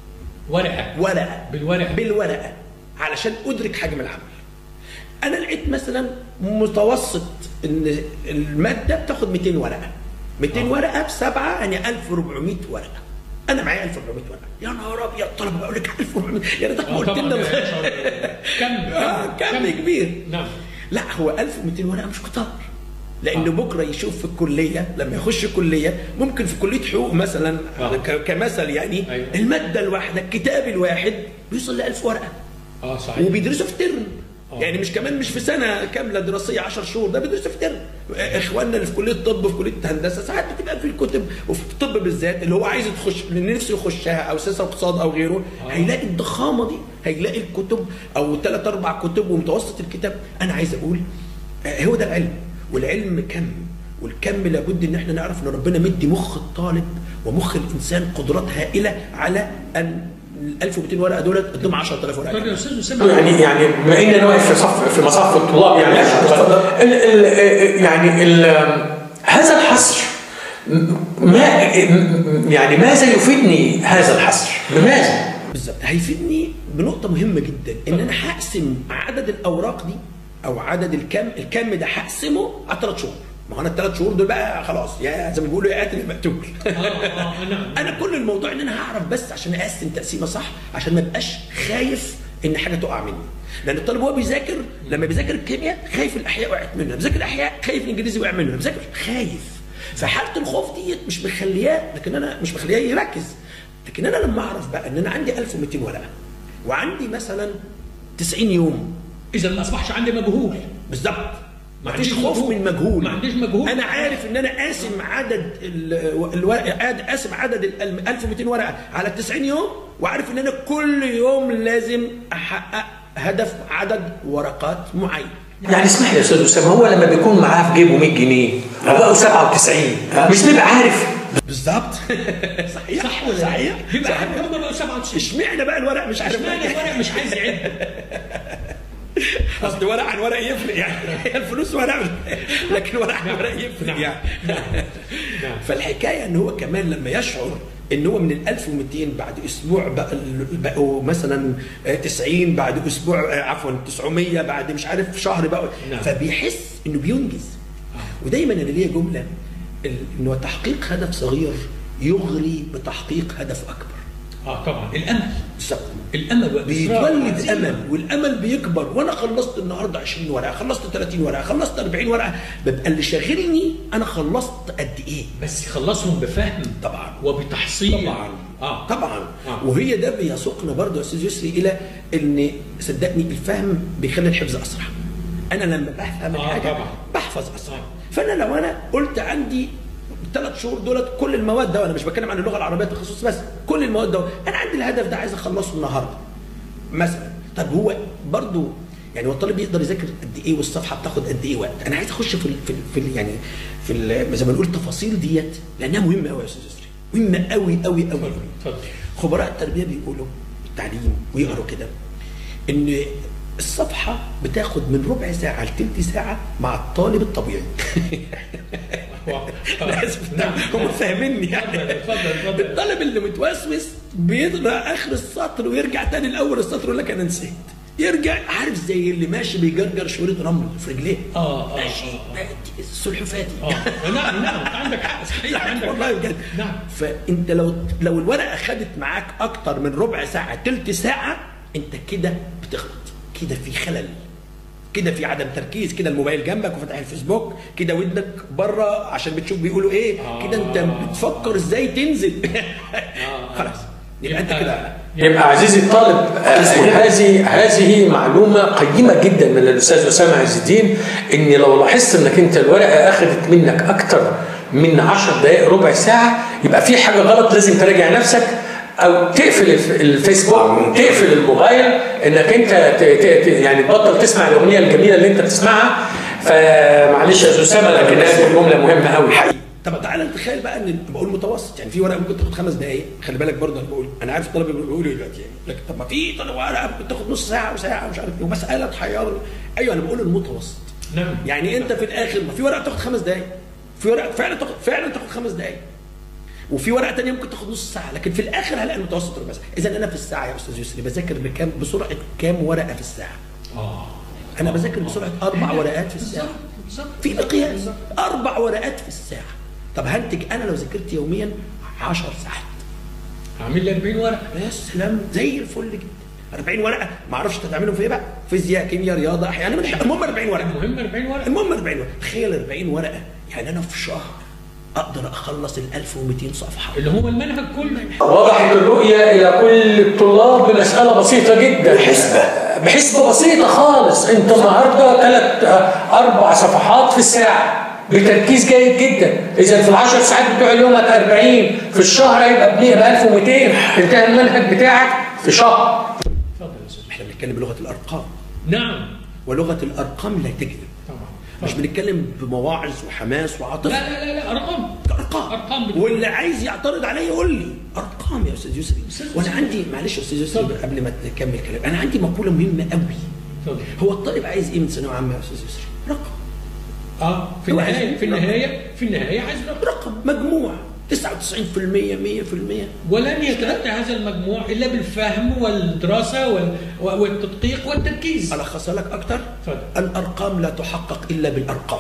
ورقه ورقه بالورقه بالورقه علشان ادرك حجم العمل انا لقيت مثلا متوسط ان الماده بتاخد 200 ورقه 200 آه. ورقه بسبعه يعني 1400 ورقه انا معايا 1400 ورقه يا نهار ابيض طلبه بقول لك 1400 يا ريتك ما آه قلت طبعا لنا يا باشا. كم آه، كم كبير نعم لا هو 1200 ورقه مش كتار لان بكره يشوف في الكليه لما يخش كليه ممكن في كليه حقوق مثلا آه. ك- كمثل يعني أيوة. الماده الواحده الكتاب الواحد بيوصل ل 1000 ورقه اه صحيح وبيدرسوا في ترم آه. يعني مش كمان مش في سنه كامله دراسيه 10 شهور ده بيدرسوا في ترم اخواننا اللي في كليه الطب في كليه الهندسه ساعات بتبقى في الكتب وفي الطب بالذات اللي هو عايز يخش اللي نفسه يخشها او سياسه واقتصاد او غيره آه. هيلاقي الضخامه دي هيلاقي الكتب او ثلاث اربع كتب ومتوسط الكتاب انا عايز اقول آه، هو ده العلم والعلم كم والكم لابد ان احنا نعرف ان ربنا مدي مخ الطالب ومخ الانسان قدرات هائله على ان ال 1200 ورقه دولت قدام 10000 ورقه طيب يا استاذ اسامه يعني يعني بما ان انا واقف في صف في مصف الطلاب يعني ال ال يعني ال هذا الحصر ما يعني ماذا يفيدني هذا الحصر؟ بماذا؟ بالظبط هيفيدني بنقطه مهمه جدا ان انا هقسم عدد الاوراق دي او عدد الكم الكم ده هقسمه على ثلاث شهور ما هو انا الثلاث شهور دول بقى خلاص يا زي ما بيقولوا يا قاتل يا مقتول اه اه نعم انا كل الموضوع ان انا هعرف بس عشان اقسم تقسيمه صح عشان ما ابقاش خايف ان حاجه تقع مني لان الطالب وهو بيذاكر لما بيذاكر الكيمياء خايف الاحياء وقعت منه لما بيذاكر الاحياء خايف الانجليزي وقع منه لما بيذاكر خايف فحاله الخوف ديت مش مخلياه لكن انا مش مخلياه يركز لكن انا لما اعرف بقى ان انا عندي 1200 ورقه وعندي مثلا 90 يوم اذا ما اصبحش عندي مجهول بالظبط ما ما عنديش عنديش خوف مجهول. من مجهول ما عنديش مجهول. انا عارف ان انا قاسم عدد ال- الورق عاد- قاسم عدد ال 1200 ورقه على 90 يوم وعارف ان انا كل يوم لازم احقق هدف عدد ورقات معين يعني اسمح لي يا استاذ اسامه هو لما بيكون معاه في جيبه 100 جنيه وبقوا 97 مش بيبقى عارف بالظبط صحيح صح ولا لا؟ صحيح يبقى صحيح. هم بقوا 97 اشمعنى بقى الورق مش عارف اشمعنى الورق مش عايز يعد اصل ورق عن ورق يفرق يعني الفلوس ورق لكن ورق عن ورق يفرق نعم. يعني نعم. فالحكايه ان هو كمان لما يشعر ان هو من ال 1200 بعد اسبوع بقى ال- بقوا مثلا آه، 90 بعد اسبوع آه، عفوا 900 بعد مش عارف شهر بقى نعم. فبيحس انه بينجز ودايما انا ليا جمله ال- انه تحقيق هدف صغير يغري بتحقيق هدف اكبر اه طبعا الامل بالظبط الامل والإصرار بيتولد والعزيمة. امل والامل بيكبر وانا خلصت النهارده 20 ورقه خلصت 30 ورقه خلصت 40 ورقه ببقى اللي شاغلني انا خلصت قد ايه بس يخلصهم بفهم طبعا وبتحصيل طبعا اه طبعا آه. وهي ده بيسوقنا برضه يا استاذ يسري الى ان صدقني الفهم بيخلي الحفظ اسرع انا لما بفهم آه، الحاجه طبعا. بحفظ احفظ اسرع فانا لو انا قلت عندي ثلاث شهور دولت كل المواد ده وانا مش بتكلم عن اللغه العربيه تخصص بس كل المواد ده انا عندي الهدف ده عايز اخلصه النهارده مثلا طب هو برضو يعني هو الطالب يقدر يذاكر قد ايه والصفحه بتاخد قد ايه وقت انا عايز اخش في ال في, ال في ال يعني في ال زي ما بنقول التفاصيل ديت لانها مهمه قوي يا استاذ يسري مهمه قوي قوي قوي اتفضل. خبراء التربيه بيقولوا التعليم ويقروا كده ان الصفحه بتاخد من ربع ساعه لثلث ساعه مع الطالب الطبيعي لازم نعم. هم فاهميني يعني اتفضل، اتفضل، اتفضل. الطالب اللي متوسوس بيقرا اخر السطر ويرجع تاني لاول السطر يقول لك انا نسيت يرجع عارف زي اللي ماشي بيجرجر شريط رمل في رجليه آه، آه، ماشي آه، ماشي، السلحفاتي اه نعم نعم عندك حق صحيح عندك والله حق. بجد نعم فانت لو لو الورقه خدت معاك اكتر من ربع ساعه تلت ساعه انت كده بتغلط كده في خلل كده في عدم تركيز كده الموبايل جنبك وفتح الفيسبوك كده ودنك بره عشان بتشوف بيقولوا ايه كده انت بتفكر ازاي تنزل خلاص يبقى انت كده يبقى عزيزي الطالب آه، هذه هذه معلومه قيمه جدا من الاستاذ اسامه عز الدين ان لو لاحظت انك انت الورقه اخذت منك اكتر من 10 دقائق ربع ساعه يبقى في حاجه غلط لازم تراجع نفسك او تقفل الف- الفيسبوك تقفل الموبايل انك انت ت- ت- ت- يعني تبطل تسمع الاغنيه الجميله اللي انت بتسمعها فمعلش يا استاذ اسامه لكن هذه جمله مهمه قوي حقيقي طب تعالى نتخيل بقى ان بقول متوسط يعني في ورقه ممكن تاخد خمس دقائق خلي بالك برضه انا بقول انا عارف الطلبه بيقولوا ايه دلوقتي يعني لكن طب ما في طلبه ورقه ممكن تاخد نص ساعه وساعه ومش عارف ايه ومساله تحيرني ايوه انا بقول المتوسط نعم يعني انت في الاخر ما في ورقه تاخد خمس دقائق في ورقه فعلا تاخد فعلا تاخد خمس دقائق وفي ورقه تانية ممكن تاخد نص ساعه لكن في الاخر هلاقي المتوسط ربع ساعه اذا انا في الساعه يا استاذ يسري بذاكر بكام بسرعه كام ورقه في الساعه اه انا بذاكر بسرعه اربع ورقات في الساعه في مقياس اربع ورقات في الساعه طب هنتج انا لو ذاكرت يوميا 10 ساعات عامل لي 40 ورقه يا سلام زي الفل جدا 40 ورقه ما اعرفش انت هتعملهم في ايه بقى فيزياء كيمياء رياضه احياء انا مش المهم 40 ورقه المهم 40 ورقه المهم 40 ورقه تخيل 40 ورقه يعني انا في شهر اقدر اخلص ال 1200 صفحه اللي هو المنهج كله وضحت الرؤية إلى كل الطلاب بمسألة بسيطة جدا بحسبة. بحسبة بسيطة خالص أنت النهاردة ثلاث أربع صفحات في الساعة بتركيز جيد جدا إذا في العشر ساعات بتوع اليوم هت 40 في الشهر هيبقى ب 1200 انتهى المنهج بتاعك في شهر اتفضل يا استاذ احنا بنتكلم بلغه الارقام نعم ولغه الارقام لا تكذب طبعا مش بنتكلم بمواعظ وحماس وعاطفه لا لا لا لا ارقام ارقام أرقام بتقول. واللي عايز يعترض عليا يقول لي ارقام يا استاذ يسري وانا عندي معلش يا استاذ يسري اتفضل. قبل ما نكمل كلام انا عندي مقوله مهمه قوي اتفضل هو الطالب عايز ايه من ثانويه عامه يا استاذ يسري رقم اه في هو النهايه عايز- في النهايه في النهايه عايز رقم رقم مجموع 99% 100% ولن يتاتى هذا المجموع الا بالفهم والدراسه وال... والتدقيق والتركيز الخصها لك اكتر اتفضل. الارقام لا تحقق الا بالارقام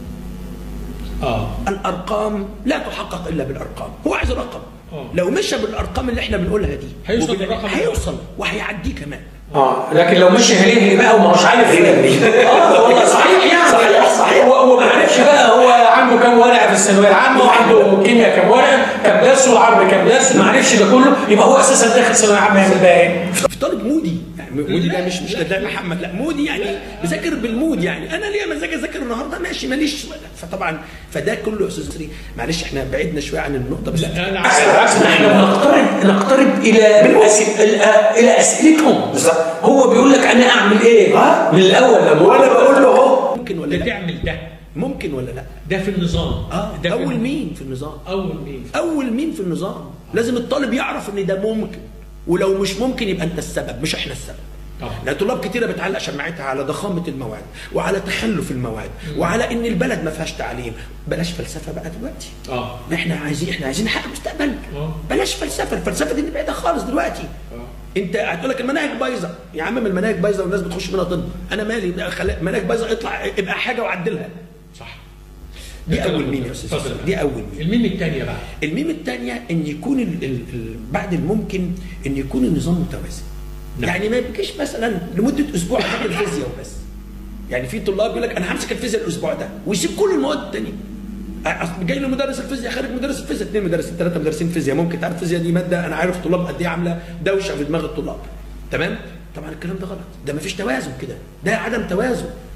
اه الارقام لا تحقق الا بالارقام هو عايز رقم آه. لو مشى بالارقام اللي احنا بنقولها دي هيوصل وبال- للرقم هيوصل وهيعديه كمان اه لكن لو مشي هلهلي بقى وما هوش عارف اه والله صحيح يعني صحيح، صحيح. هو هو ما عرفش بقى هو عنده كام ورقه في الثانويه العامه وعنده كيمياء كام ورقه كام درس والعربي كام درس ما عرفش ده كله يبقى هو اساسا داخل ثانويه عامه يعمل بقى ايه؟ في طالب مودي يعني مودي ده مش مش ده محمد لا مودي يعني بذاكر بالمود يعني انا ليا مزاج اذاكر النهارده ماشي ماليش فطبعا فده كله يا استاذ سري معلش احنا بعدنا شويه عن النقطه بس لا لا بالعكس بالعكس احنا بنقترب نقترب الى الأس- الى الى اسئلتهم هو بيقول لك انا اعمل ايه؟ من الاول لما وانا بقول له اهو ممكن ولا ده لا تعمل ده ممكن ولا لا ده في النظام اه ده في اول النظام. مين في النظام اول مين اول مين في النظام لازم الطالب يعرف ان ده ممكن ولو مش ممكن يبقى انت السبب مش احنا السبب طبعا. لان طلاب كتيره بتعلق شماعتها على ضخامه المواد وعلى تخلف المواد وعلى ان البلد ما فيهاش تعليم بلاش فلسفه بقى دلوقتي اه احنا عايزين احنا عايزين نحقق مستقبلنا آه. بلاش فلسفه الفلسفه دي نبعدها خالص دلوقتي انت هتقول لك المناهج بايظه يا عم ما المناهج بايظه والناس بتخش منها طب انا مالي ده خلا- مناهج بايظه اطلع ابقى حاجه وعدلها صح دي ده اول كلام مين يا مظبوط. استاذ اتفضل. يوسف. دي اول مين الميم الثانيه بقى الميم الثانية ان يكون ال ال ال بعد الممكن ان يكون النظام متوازن. نعم. يعني ما يبقيش مثلا لمدة اسبوع اذاكر الفيزياء وبس. يعني في طلاب يقول لك انا همسك الفيزياء الاسبوع ده ويسيب كل المواد الثانيه. أصل جاي له مدرس الفيزياء خارج مدرس الفيزياء اثنين مدرسين ثلاثه مدرسين فيزياء ممكن تعرف الفيزياء دي ماده انا عارف طلاب قد ايه عامله دوشه في دماغ الطلاب تمام طبعا الكلام ده غلط ده مفيش توازن كده ده عدم توازن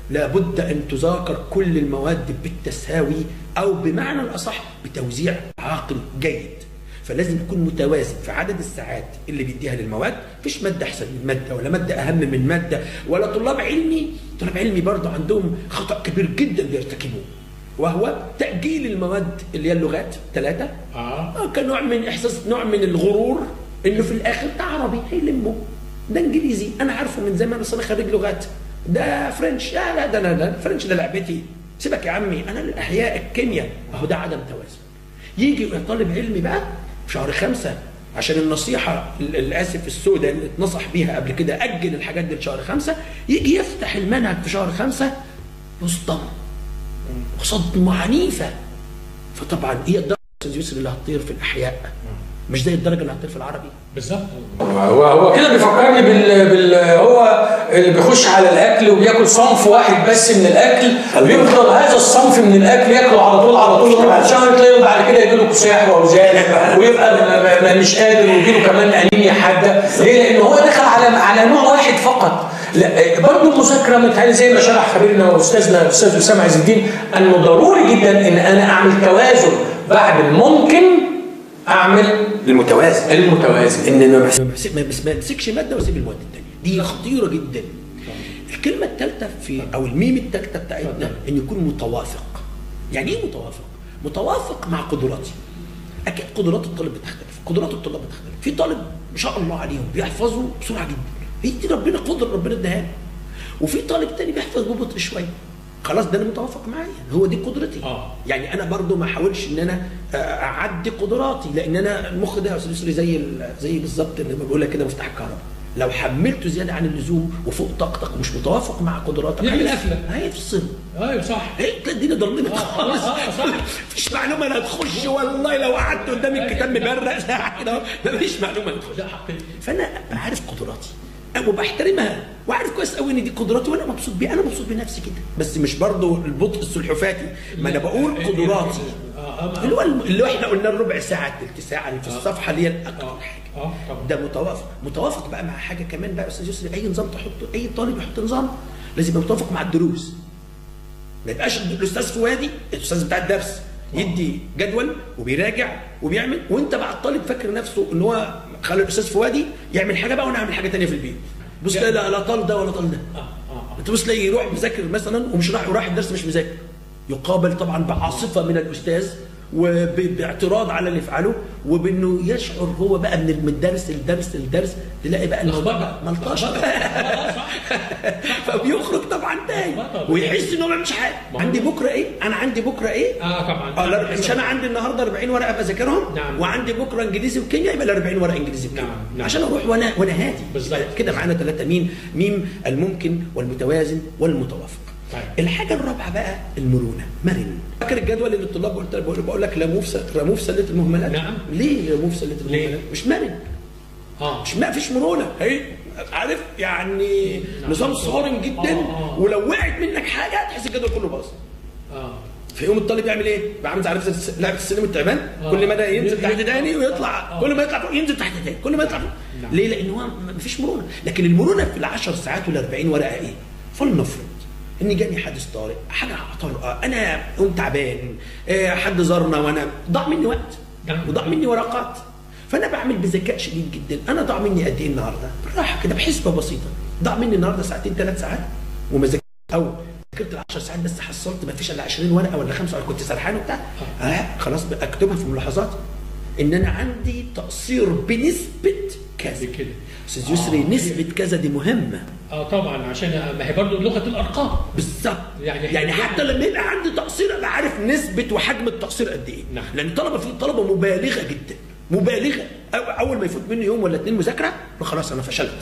لابد ان تذاكر كل المواد بالتساوي او بمعنى الاصح بتوزيع عاقل جيد فلازم يكون متوازن في عدد الساعات اللي بيديها للمواد مفيش ماده احسن من ماده ولا ماده اهم من ماده ولا طلاب علمي طلاب علمي برضه عندهم خطا كبير جدا بيرتكبوه وهو تاجيل المواد اللي هي اللغات ثلاثه اه كنوع من احساس نوع من الغرور انه في الاخر ده عربي هيلمه ده انجليزي انا عارفه من زمان اصل انا خريج لغات ده فرنش لا لا ده انا ده فرنش ده لعبتي سيبك يا عمي انا الاحياء الكيمياء اهو ده عدم توازن يجي طالب علمي بقى في شهر خمسة عشان النصيحة ال- الآسف السوداء اللي اتنصح بيها قبل كده أجل الحاجات دي لشهر خمسة يجي يفتح المنهج في شهر خمسة يصدم صدمة عنيفة فطبعا هي الدرجة يا أستاذ يسري اللي هتطير في الأحياء مش زي الدرجة اللي هتطير في العربي بالظبط هو هو كده بيفكرني بال, بال هو اللي بيخش على الاكل وبياكل صنف واحد بس من الاكل ويفضل هذا الصنف من الاكل ياكله على طول على طول بعد شهر تلاقيه بعد كده يجي له كساح واوزان ويبقى م- م- مش قادر ويجي له كمان انيميا حاده ليه؟ لان هو دخل على على نوع واحد فقط لا برضه المذاكره متهيألي زي ما شرح خبيرنا واستاذنا الاستاذ اسامه عز الدين انه ضروري جدا ان انا اعمل توازن بعد الممكن اعمل المتوازن المتوازن ان انا ما بمسك- ما بس- ما امسكش ماده واسيب المواد الثانيه دي خطيره جدا الكلمه الثالثه في او الميم الثالثه بتاعتنا ان يكون متوافق يعني ايه متوافق متوافق مع قدراتي اكيد قدرات الطالب بتختلف قدرات الطلاب بتختلف في طالب ما شاء الله عليهم بيحفظوا بسرعه جدا هي دي ربنا قدر ربنا اداها له. وفي طالب تاني بيحفظ ببطء شويه خلاص ده انا متوافق معايا هو دي قدرتي آه. يعني انا برضو ما احاولش ان انا آه، اعدي قدراتي لان انا المخ ده يا استاذ يسري زي ال- زي بالظبط لما بقول لك كده مفتاح الكهرباء لو حملته زياده عن اللزوم وفوق طاقتك ومش متوافق مع قدراتك يعمل هيفصل. قفلة. هيفصل ايوه صح ايه الدنيا ضلمت خالص آه، صح. مفيش معلومه انا هتخش والله لو قعدت قدام الكتاب مبرق ساعه كده مفيش معلومه هتخش ده حقيقي فانا أبقى عارف قدراتي وبحترمها وعارف كويس قوي ان دي قدراتي وانا مبسوط بيها انا مبسوط بنفسي كده بس مش برضو البطء السلحفاتي ما انا بقول قدراتي اللي هو اللي احنا قلنا الربع ساعه التلت ساعه اللي في الصفحه اللي هي الاكثر حاجه اه طبعا ده متوافق متوافق بقى مع حاجه كمان بقى يا استاذ يسري اي نظام تحطه اي طالب يحط نظام لازم يبقى متوافق مع الدروس ما يبقاش الاستاذ في وادي الاستاذ بتاع الدرس يدي جدول وبيراجع وبيعمل وانت بقى الطالب فاكر نفسه ان هو خلى الاستاذ في وادي يعمل حاجه بقى وانا اعمل حاجه ثانيه في البيت بص لا لا لا طال ده ولا طال ده انت بص تلاقي يروح مذاكر مثلا ومش راح وراح الدرس مش مذاكر يقابل طبعا بعاصفه من الاستاذ وباعتراض على اللي فعله وبانه يشعر هو بقى من من درس لدرس لدرس تلاقي بقى الموضوع لخبطة. ملطشه آه، صح. فبيخرج طبعا تايه لخبطة. ويحس ان هو ما بيعملش حاجه عندي بكره ايه انا عندي بكره ايه اه طبعا اه لا، مش انا عندي النهارده 40 ورقه بذاكرهم نعم. وعندي بكره انجليزي وكيمياء يبقى ال 40 ورقه انجليزي وكيمياء نعم، نعم. عشان اروح وانا وانا هادي بالظبط. كده معانا ثلاثه ميم ميم الممكن والمتوازن والمتوافق طيب. الحاجه الرابعه بقى المرونه مرن فاكر الجدول اللي الطلاب قلت بقول بقول لك رموه في س- رموه في سله المهملات نعم. ليه رموه في سله ليه؟ المهملات مش مرن اه مش ما فيش مرونه هي عارف يعني نظام صارم جدا آه، آه. ولو وقعت منك حاجه تحس الجدول كله باظ اه فيقوم الطالب يعمل ايه؟ يبقى عامل زي عارف زي لعبه السلم التعبان آه. كل ما ده ينزل ي- تحت ي- تاني ويطلع آه. كل ما يطلع فوق ينزل تحت تاني كل ما يطلع فوق نعم. ليه؟ لان هو ما فيش مرونه لكن المرونه في العشر ساعات وال 40 ورقه ايه؟ فلنفرض ان جاني حادث طارئ حاجه طارئه انا قمت تعبان آه، حد زارنا وانا ضاع مني وقت نعم. وضاع مني ورقات فانا بعمل بذكاء شديد جدا انا ضاع مني قد ايه النهارده؟ بالراحه كده بحسبه بسيطه ضاع مني النهارده ساعتين ثلاث ساعات وما ذاكرت او ذاكرت ال 10 ساعات بس حصلت ما فيش الا 20 ورقه ولا خمسه ولا كنت سرحان وبتاع آه خلاص بقى اكتبها في ملاحظاتي ان انا عندي تقصير بنسبه كذا كده. استاذ يسري آه. نسبه كذا دي مهمه اه طبعا عشان ما هي برضه لغه الارقام بالظبط يعني- يعني, يعني حتى لما يبقى عندي تقصير ابقى عارف نسبه وحجم التقصير قد ايه نعم. لان الطلبه في طلبه مبالغه جدا مبالغه أو- اول ما يفوت مني يوم ولا اتنين مذاكره خلاص انا فشلت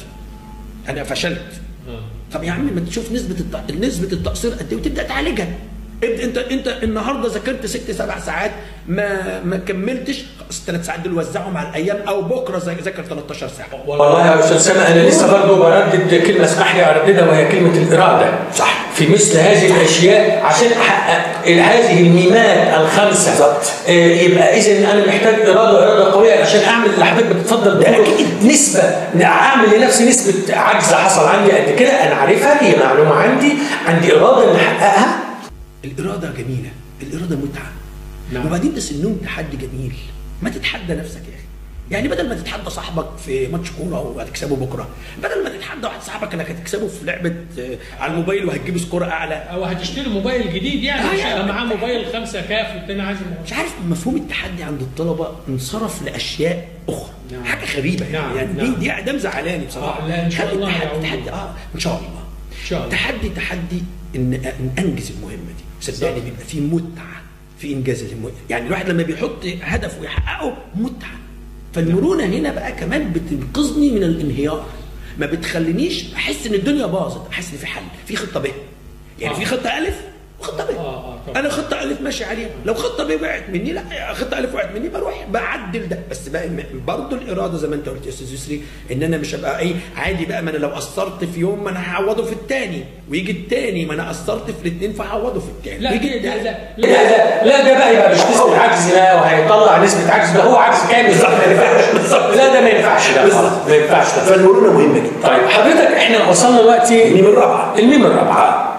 انا فشلت اه طب يا عم ما تشوف نسبه الت... نسبه التقصير قد ايه وتبدا تعالجها ابدا انت انت النهارده ذاكرت ست سبع ساعات ما ما كملتش خلاص الثلاث ساعات دول وزعهم على الايام او بكره ذا- ذاكر 13 ساعه والله يا استاذ سامة انا لسه برضه بردد كلمه اسمح لي ارددها وهي كلمه الاراده صح. في في مثل هذه الاشياء عشان احقق هذه الميمات الخمسه بالظبط. آه، يبقى اذا انا محتاج اراده واراده قويه عشان اعمل اللي حضرتك بتفضل ده تقوله. أكيد. نسبه اعمل لنفسي نسبه عجز حصل عندي قد كده انا عارفها هي معلومه عندي عندي اراده ان احققها الاراده جميله الاراده متعه نعم. وبعدين ده سنهم تحدي جميل ما تتحدى نفسك يا اخي يعني بدل ما تتحدى صاحبك في ماتش كوره وهتكسبه بكره بدل ما تتحدى واحد صاحبك انك هتكسبه في لعبه آه، على الموبايل وهتجيب سكور اعلى او هتشتري موبايل جديد يعني آه، مش يعني. معاه موبايل خمسة كاف والتاني عايز موبايل. مش عارف مفهوم التحدي عند الطلبه انصرف لاشياء اخرى نعم. حاجه غريبه يعني, نعم، يعني نعم. دي دي ده مزعلاني بصراحه آه، لا، إن شاء خلي الله التحدي هيعود. تحدي اه ان شاء الله إن شاء الله. تحدي تحدي ان ان انجز المهمه دي صدقني بالظبط. بيبقى في متعه في انجاز المهمه يعني الواحد لما بيحط هدف ويحققه متعه فالمرونه هنا بقى كمان بتنقذني من الانهيار ما بتخلينيش احس ان الدنيا باظت احس ان في حل في خطه ب يعني آه. في خطه الف وخطه ب آه، آه، طبعا. انا خطه الف ماشي عليها لو خطه ب وقعت مني لا خطه الف وقعت مني بروح بعدل ده بس بقى برضه الاراده زي ما انت قلت يا استاذ يسري ان انا مش هبقى ايه عادي بقى ما انا لو قصرت في يوم ما انا هعوضه في الثاني ويجي الثاني ما انا قصرت في الاثنين فهعوضه في الثاني لا ويجي دي- لا التالت. لا لا ده لا ده بقى يبقى مش نسبة عجز بقى وهيطلع نسبة عجز ده هو عجز كامل بالظبط ما ينفعش لا ده ما ينفعش ده خلاص ما ينفعش ده فالمرونه مهمه جدا طيب حضرتك احنا وصلنا دلوقتي الميم الرابعه الميم الرابعة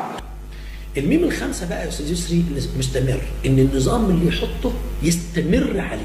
الميم الخامسه بقى يا استاذ يسري مستمر ان النظام اللي يحطه يستمر عليه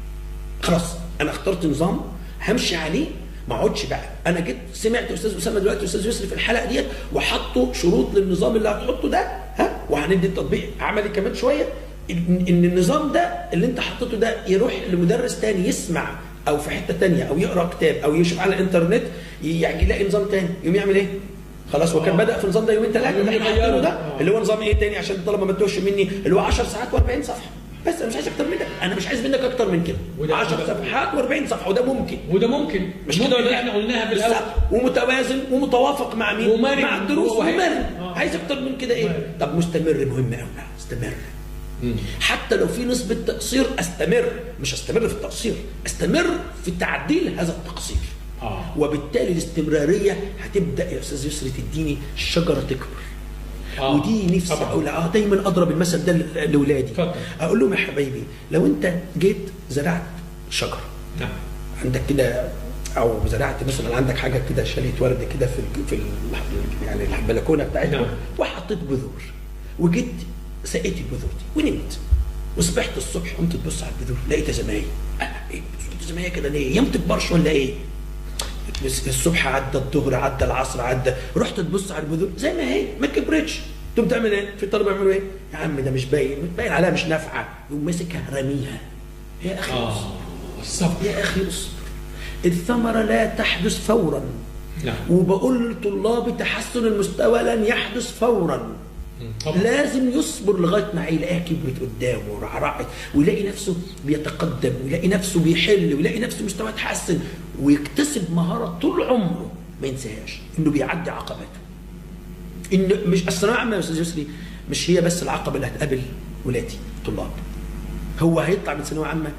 خلاص انا اخترت نظام همشي عليه ما اقعدش بقى انا جيت سمعت استاذ اسامه دلوقتي استاذ يسري في الحلقه ديت وحطوا شروط للنظام اللي هتحطه ده ها وهندي التطبيق عملي كمان شويه ان إن النظام ده اللي انت حطيته ده يروح لمدرس تاني يسمع او في حته تانية او يقرا كتاب او يشوف على الانترنت يعني يلاقي نظام تاني يقوم يعمل ايه؟ خلاص هو كان بدا في النظام ده يومين ثلاثه اللي احنا حاطينه ده اللي هو نظام ايه تاني عشان الطلبه ما تتوهش مني اللي هو 10 ساعات و40 صفحه بس انا مش عايز اكتر من ده انا مش عايز منك اكتر من كده وده- 10 صفحات و40 صفحه وده ممكن وده ممكن مش مش كده ولا اللي لا؟ احنا قلناها في الاول بالظبط. ومتوازن ومتوافق مع مين؟ ومرن. مع الدروس وهي- ومرن آه. عايز اكتر من كده ايه؟ مرن. طب مستمر مهم قوي بقى استمر حتى لو في نسبة تقصير استمر مش استمر في التقصير استمر في تعديل هذا التقصير آه. وبالتالي الاستمرارية هتبدأ يا أستاذ يسري تديني الشجرة تكبر آه. ودي نفسي طبعاً. اقول اه دايما اضرب المثل ده ل- لاولادي اتفضل. اقول لهم يا حبايبي لو انت جيت زرعت شجره نعم عندك كده او زرعت مثلا عندك حاجه كده شاليه ورد كده في ال في ال يعني البلكونه بتاعتكم نعم. وحطيت بذور وجيت سقيت البذور دي ونمت وصبحت الصبح قمت تبص على البذور لقيتها زي ما هي آه، ايه بذور زي ما هي كده ليه؟ هي ما تكبرش ولا ايه؟ بس الصبح عدى الظهر عدى العصر عدى رحت تبص على البذور زي ما هي ما كبرتش تقوم تعمل ايه؟ في الطلبه يعملوا ايه؟ يا عم ده مش باين باين عليها مش نافعه يقوم ماسكها راميها يا اخي اه الصبر يا اخي اصبر الثمره لا تحدث فورا نعم وبقول لطلابي تحسن المستوى لن يحدث فورا طبعا. لازم يصبر لغايه ما يلاقيها كبرت قدامه ورعرعت ويلاقي نفسه بيتقدم ويلاقي نفسه بيحل ويلاقي نفسه مستواه اتحسن ويكتسب مهاره طول عمره ما ينساهاش انه بيعدي عقباته ان مش الثانويه العامه يا استاذ يسري مش هي بس العقبه اللي هتقابل ولادي طلاب هو هيطلع من ثانويه عامه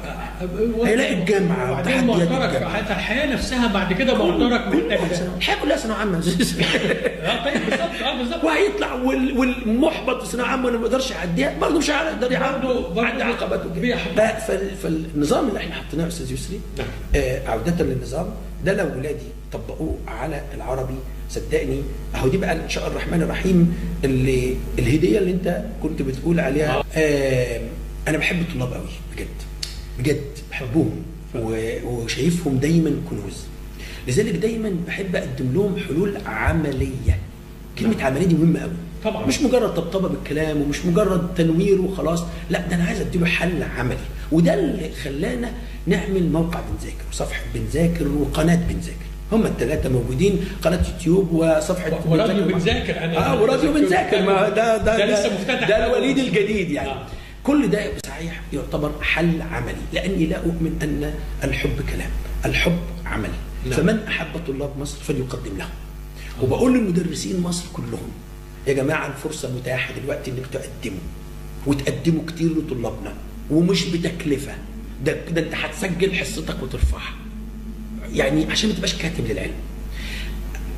هيلاقي الجامعة وبعدين وتحديات معترك الجامعة. حتى الحياه نفسها بعد كده معترك محتاج ده الحياه كلها ثانويه عامه يا أستاذ يسري. اه طيب بالظبط اه بالظبط وهيطلع وال- والمحبط في الثانويه العامه اللي ما يقدرش يعديها برضه مش هيقدر يعدي برضه- برضه يعدي عقباته كده بيحبط. ف- فال- فالنظام اللي احنا حطيناه يا استاذ يسري نعم. آه عوده للنظام ده لو ولادي طبقوه على العربي صدقني اهو دي بقى ان شاء الرحمن الرحيم اللي الهديه اللي انت كنت بتقول عليها آه انا بحب الطلاب قوي بجد بجد بحبهم و- وشايفهم دايما كنوز لذلك دايما بحب اقدم لهم حلول عمليه كلمه عمليه دي مهمه قوي طبعاً. مش مجرد طبطبه بالكلام ومش مجرد تنوير وخلاص لا ده انا عايز اديله حل عملي وده اللي خلانا نعمل موقع بنذاكر وصفحه بنذاكر وقناه بنذاكر هم الثلاثه موجودين قناه يوتيوب وصفحه وراديو بنذاكر. أنا- اه وراديو بنذاكر ما ده ده ده لسه مفتتح. ده الوليد الجديد يعني آه. كل ده صحيح يعتبر حل عملي لاني لا اؤمن ان الحب كلام الحب عمل نعم. فمن احب طلاب مصر فليقدم لهم وبقول للمدرسين مصر كلهم يا جماعه الفرصه متاحه دلوقتي انك تقدموا وتقدموا كتير لطلابنا ومش بتكلفه ده ده انت هتسجل حصتك وترفعها يعني عشان ما تبقاش كاتب للعلم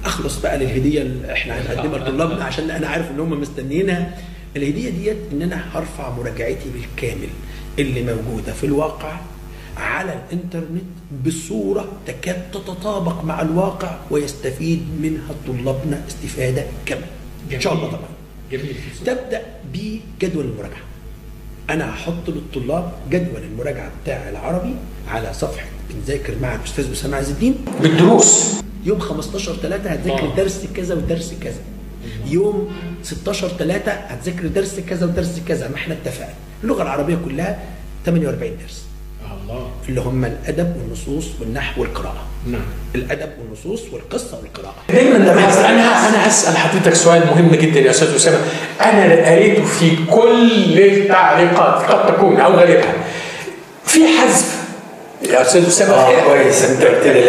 اخلص بقى للهديه اللي احنا هنقدمها لطلابنا عشان انا عارف ان هم مستنيينها الهديه ديت ان انا هرفع مراجعتي بالكامل اللي موجوده في الواقع على الانترنت بصوره تكاد تتطابق مع الواقع ويستفيد منها طلابنا استفاده كامله ان شاء الله طبعا جميل تبدا بجدول المراجعه انا هحط للطلاب جدول المراجعه بتاع العربي على صفحه بنذاكر مع الاستاذ اسامه عز الدين بالدروس يوم 15 3 هتذاكر آه. درس كذا ودرس كذا يوم 16 3 هتذاكر درس كذا ودرس كذا ما احنا اتفقنا اللغه العربيه كلها 48 درس الله اللي هم الادب والنصوص والنحو والقراءه نعم الادب والنصوص والقصه والقراءه دايما لما هس- انا انا هسال حضرتك سؤال مهم جدا يا استاذ اسامه انا قريته في كل التعليقات قد تكون او غالبها في حذف يا استاذ اسامه كويس انت قلت لي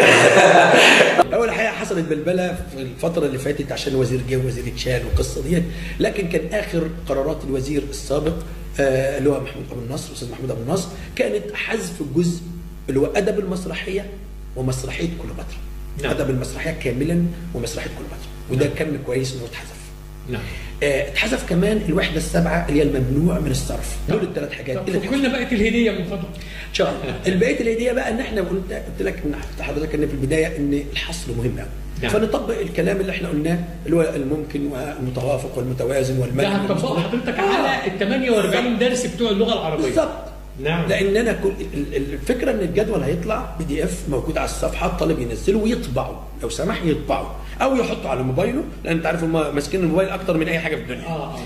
اول حاجه حصلت بلبله في الفتره اللي فاتت عشان الوزير جه ووزير اتشال والقصه ديت لكن كان اخر قرارات الوزير السابق آه، اللي هو محمود ابو النصر الاستاذ محمود ابو النصر كانت حذف الجزء اللي هو ادب المسرحيه ومسرحيه كليوباترا نعم. ادب المسرحيه كاملا ومسرحيه كليوباترا وده كان كويس انه اتحذف نعم آه، اتحذف كمان الوحده السابعه اللي هي الممنوع من الصرف دول الثلاث حاجات طب اللي فكلنا بقت الهديه من فضلك ان شاء الله البقيه الهديه بقى ان احنا قلت قلت لك ان حضرتك ان في البدايه ان الحصر مهم قوي نعم. فنطبق الكلام اللي احنا قلناه اللي هو الممكن والمتوافق والمتوازن ده والمنع هتطبقه حضرتك على ال 48 درس بتوع اللغه العربيه بالظبط نعم. لان انا كل ال- ال- الفكره ان الجدول هيطلع بي دي اف موجود على الصفحه الطالب ينزله ويطبعه لو سمح يطبعه او يحطه على موبايله لان انت عارف هم ماسكين الموبايل اكتر من اي حاجه في الدنيا آه، آه.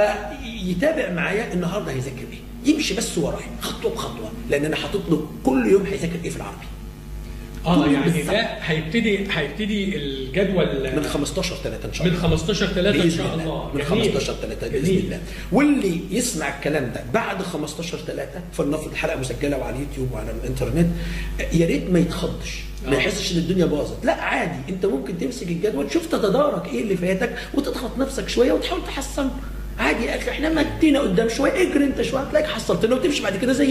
فيتابع معايا النهارده هيذاكر ايه يمشي بس ورايا خطوه بخطوه لان انا حاطط له كل يوم هيذاكر ايه في العربي اه كل يعني بالظبط. ده هيبتدي هيبتدي الجدول من 15 3 ان شاء من الله 15 3 ان بإذن شاء الله. الله من جميل. 15 3 باذن جميل. الله واللي يسمع الكلام ده بعد 15 3 فلنفرض الحلقه مسجله وعلى اليوتيوب وعلى الانترنت يا ريت ما يتخضش ما آه. يحسش ان الدنيا باظت لا عادي انت ممكن تمسك الجدول شوف تتدارك ايه اللي فاتك وتضغط نفسك شويه وتحاول تحسن عادي يا اخي احنا مدينا قدام شويه اجري انت شويه هتلاقيك حصلت لنا وتمشي بعد كده زي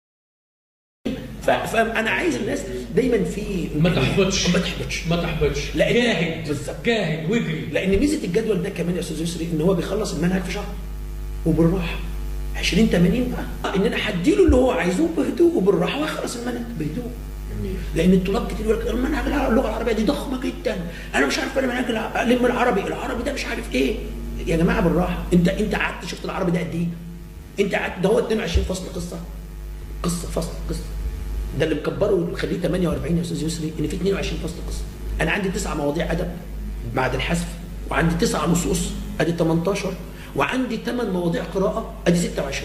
ف- فانا عايز الناس دايما في ما تحبطش ما تحبطش ما تحبطش لأن- جاهد بالظبط. جاهد واجري لان ميزه الجدول ده كمان يا استاذ يسري ان هو بيخلص المنهج في شهر وبالراحه 20 80 بقى ان انا هديله اللي هو عايزه بهدوء وبالراحه ويخلص المنهج بهدوء لان الطلاب كتير يقول لك المنهج الع- اللغه العربيه دي ضخمه جدا انا مش عارف انا منهج الع- الم العربي العربي ده مش عارف ايه يا جماعه بالراحه انت انت قعدت شفت العربي ده قد ايه انت قعدت ده هو 22 فصل قصه قصه فصل قصه ده اللي مكبره ومخليه 48 يا استاذ يسري ان في 22 فصل قصه انا عندي تسع مواضيع ادب بعد الحذف وعندي تسع نصوص ادي 18 وعندي ثمان مواضيع قراءه ادي 26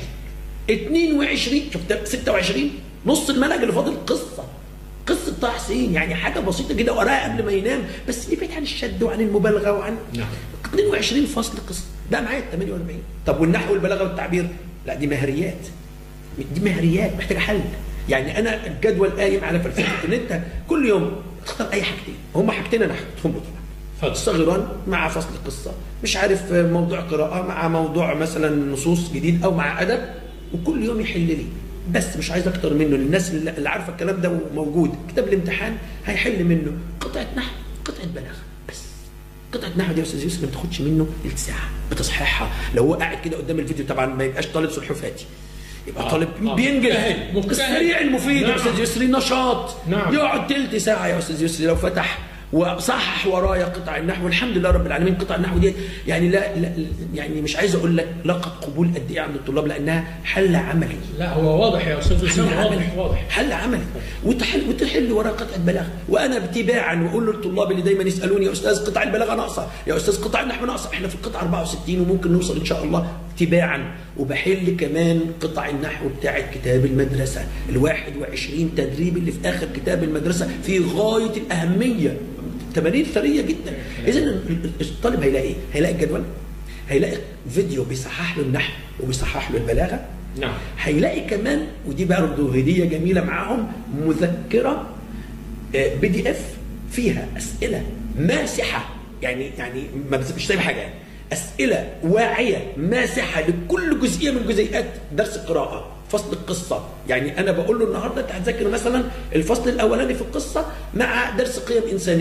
22 شفت 26 نص المنهج اللي فاضل قصه قصه طه حسين يعني حاجه بسيطه كده وراها قبل ما ينام بس يبعد عن الشد وعن المبالغه وعن نعم. 22 فصل قصه ده معايا 48 طب والنحو والبلاغه والتعبير لا دي مهريات دي مهريات محتاجه حل يعني انا الجدول قايم على فلسفه ان انت كل يوم تختار اي حاجتين هم حاجتين انا هحطهم له طبعا اتفضل. الصغيران مع فصل قصه مش عارف موضوع قراءه مع موضوع مثلا نصوص جديد او مع ادب وكل يوم يحل لي بس مش عايز اكتر منه للناس اللي اللي عارفه الكلام ده وموجود كتاب الامتحان هيحل منه قطعه نحو قطعه بلاغه بس قطعه نحو دي يا استاذ يوسف ما تاخدش منه تلت ساعه بتصحيحها لو هو قاعد كده قدام الفيديو طبعا ما يبقاش طالب سلحفاتي يبقى آه، طالب آه. بينجز مجتهد، مجتهد. السريع المفيد نعم. يا استاذ يسري نشاط نعم. يقعد تلت ساعه يا استاذ يسري لو فتح وصحح ورايا قطع النحو والحمد لله رب العالمين قطع النحو ديت يعني لا, لا يعني مش عايز اقول لك لقت قبول قد ايه عند الطلاب لانها حل عملي لا هو واضح يا استاذ حل اسامه واضح عملي واضح حل عملي وتحل وتحل ورا قطعه بلاغه وانا ابتداعا واقول للطلاب اللي دايما يسالوني يا استاذ قطع البلاغه ناقصه يا استاذ قطع النحو ناقصه احنا في القطعه 64 وممكن نوصل ان شاء الله اتباعا وبحل كمان قطع النحو بتاعه كتاب المدرسه ال 21 تدريب اللي في اخر كتاب المدرسه في غايه الاهميه تمارين ثريه جدا اذا الطالب هيلاقي ايه؟ هيلاقي الجدول هيلاقي فيديو بيصحح له النحو وبيصحح له البلاغه نعم هيلاقي كمان ودي برضه هديه جميله معاهم مذكره بي دي اف فيها اسئله ماسحه يعني يعني ما بس- مش سايب حاجه يعني اسئله واعيه ماسحه لكل جزئيه من جزيئات درس القراءه فصل القصه يعني انا بقول له النهارده انت هتذاكر مثلا الفصل الاولاني في القصه مع درس قيم انسانيه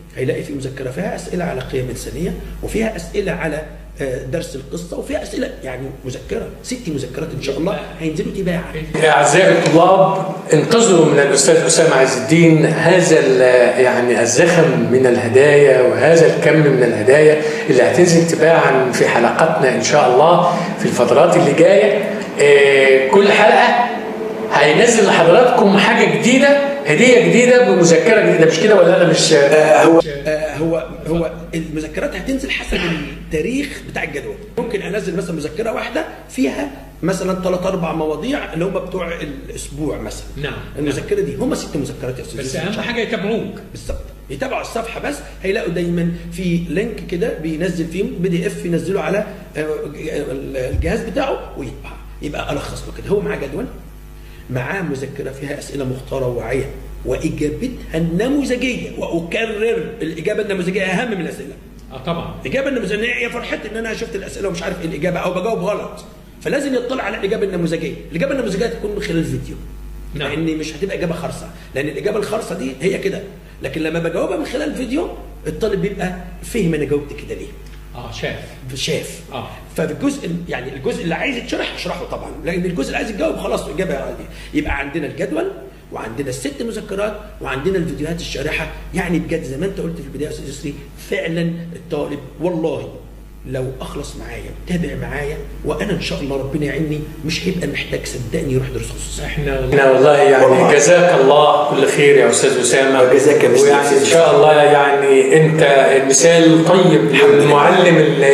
هيلاقي في مذكره فيها اسئله على قيم انسانيه وفيها اسئله على آه، درس القصه وفيها اسئله يعني مذكره ست مذكرات ان شاء الله هينزلوا تباعا أعزائي الطلاب انتظروا من الأستاذ أسامة عز الدين هذا ال- يعني الزخم من الهدايا وهذا الكم من الهدايا اللي هتنزل تباعا في حلقاتنا إن شاء الله في الفترات اللي جاية آه، كل حلقة هينزل لحضراتكم حاجة جديدة هدية جديدة بمذكرة جديدة مش كده ولا أنا مش هو آه هو هو المذكرات هتنزل حسب التاريخ بتاع الجدول ممكن انزل مثلا مذكره واحده فيها مثلا ثلاث اربع مواضيع اللي هم بتوع الاسبوع مثلا نعم. المذكره دي هم ست مذكرات يا استاذ بس يوسف. اهم حاجه يتابعوك بالظبط يتابعوا الصفحه بس هيلاقوا دايما في لينك كده بينزل فيه بي دي اف ينزله على آه، الجهاز بتاعه ويطبع يبقى الخص له كده هو معاه جدول معاه مذكره فيها اسئله مختاره وواعيه واجابتها النموذجيه واكرر الاجابه النموذجيه اهم من الاسئله اه طبعا الاجابه النموذجيه يا فرحتي ان انا شفت الاسئله ومش عارف ايه الاجابه او بجاوب غلط فلازم يطلع على الاجابه النموذجيه الاجابه النموذجيه تكون من خلال فيديو نعم. لان مش هتبقى اجابه خرصه لان الاجابه الخرصه دي هي كده لكن لما بجاوبها من خلال فيديو الطالب بيبقى فهم انا جاوبت كده ليه اه شاف شاف اه ففي الجزء يعني الجزء اللي عايز يتشرح اشرحه طبعا لان الجزء اللي عايز يتجاوب خلاص الاجابه عادي يبقى عندنا الجدول وعندنا الست مذكرات وعندنا الفيديوهات الشارحه يعني بجد زي ما انت قلت في البدايه يا استاذ يسري فعلا الطالب والله لو اخلص معايا تابع معايا وانا ان شاء الله ربنا يعيني مش هيبقى محتاج صدقني يروح دروس خصوصية احنا احنا والله يعني جزاك الله كل خير يا استاذ اسامه جزاك الله ويعني ان شاء الله يعني انت مثال طيب للمعلم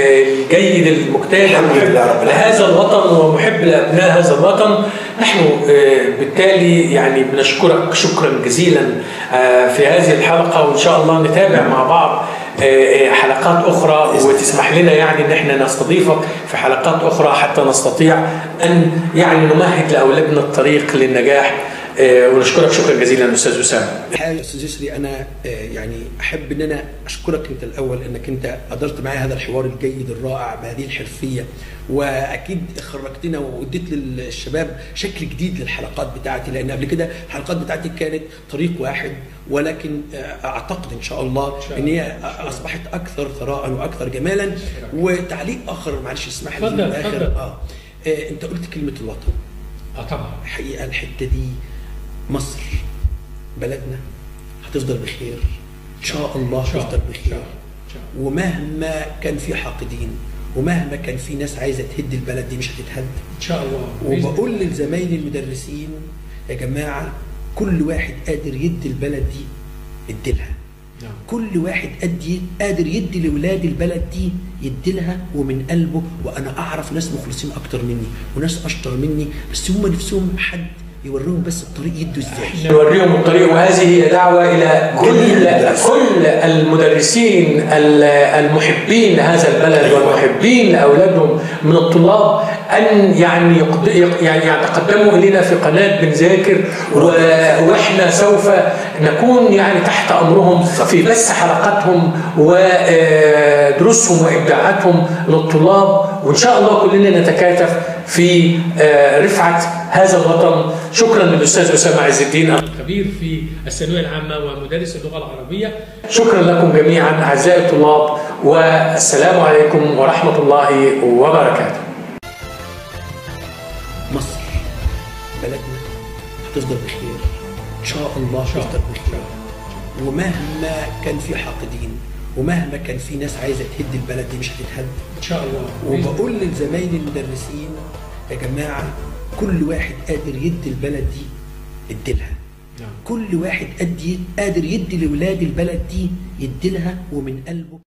الجيد المجتهد الحمد لله رب العالمين. لهذا الوطن ومحب لابناء هذا الوطن نحن آه، بالتالي يعني بنشكرك شكرا جزيلا آه، في هذه الحلقه وان شاء الله نتابع مع بعض آه، آه، حلقات اخرى وتسمح لنا يعني ان احنا نستضيفك في حلقات اخرى حتى نستطيع ان يعني نمهد لاولادنا الطريق للنجاح آه، ونشكرك شكرا جزيلا استاذ اسامه الحقيقه يا استاذ يسري انا آه، يعني احب ان انا اشكرك انت الاول انك انت قدرت معايا هذا الحوار الجيد الرائع بهذه الحرفيه واكيد خرجتنا واديت للشباب شكل جديد للحلقات بتاعتي لان قبل كده الحلقات بتاعتي كانت طريق واحد ولكن آه، اعتقد ان شاء الله ان هي اصبحت اكثر ثراء واكثر جمالا وتعليق اخر معلش اسمح لي في اتفضل، الاخر اتفضل. اه آه، انت قلت كلمه الوطن اه طبعا الحقيقه الحته دي مصر بلدنا هتفضل بخير ان شاء الله إن شاء هتفضل الله، إن بخير شاء الله، إن شاء ومهما كان في حاقدين ومهما كان في ناس عايزه تهد البلد دي مش هتتهد ان شاء الله بإذن وبقول لزمايلي المدرسين يا جماعه كل واحد قادر يدي البلد دي اديلها نعم. كل واحد قد قادر يدي لاولاد البلد دي يديلها ومن قلبه وانا اعرف ناس مخلصين اكتر مني وناس اشطر مني بس هم نفسهم حد يوريهم بس الطريق يدوا ازاي نوريهم الطريق وهذه هي دعوة إلى كل كل المدرسين ال- المحبين لهذا البلد والمحبين لأولادهم من الطلاب أن يعني يقد- يق- يعني يتقدموا إلينا في قناة بنذاكر و- وإحنا سوف نكون يعني تحت أمرهم في بث حلقاتهم ودروسهم وإبداعاتهم للطلاب وإن شاء الله كلنا نتكاتف في آه، رفعة هذا الوطن شكرا للأستاذ أسامة عز الدين خبير في الثانويه العامه ومدرس اللغه العربيه شكرا لكم جميعا أعزائي الطلاب والسلام عليكم ورحمة الله وبركاته مصر بلدنا هتفضل بخير ان شاء الله شاء هتفضل الله. بخير ومهما كان في حاقدين ومهما كان في ناس عايزه تهد البلد دي مش هتتهد ان شاء الله بإذن وبقول لزمايلي المدرسين يا جماعه كل واحد قادر يدي البلد دي اديلها نعم. كل واحد قد قادر يدي لاولاد البلد دي يديلها ومن قلبه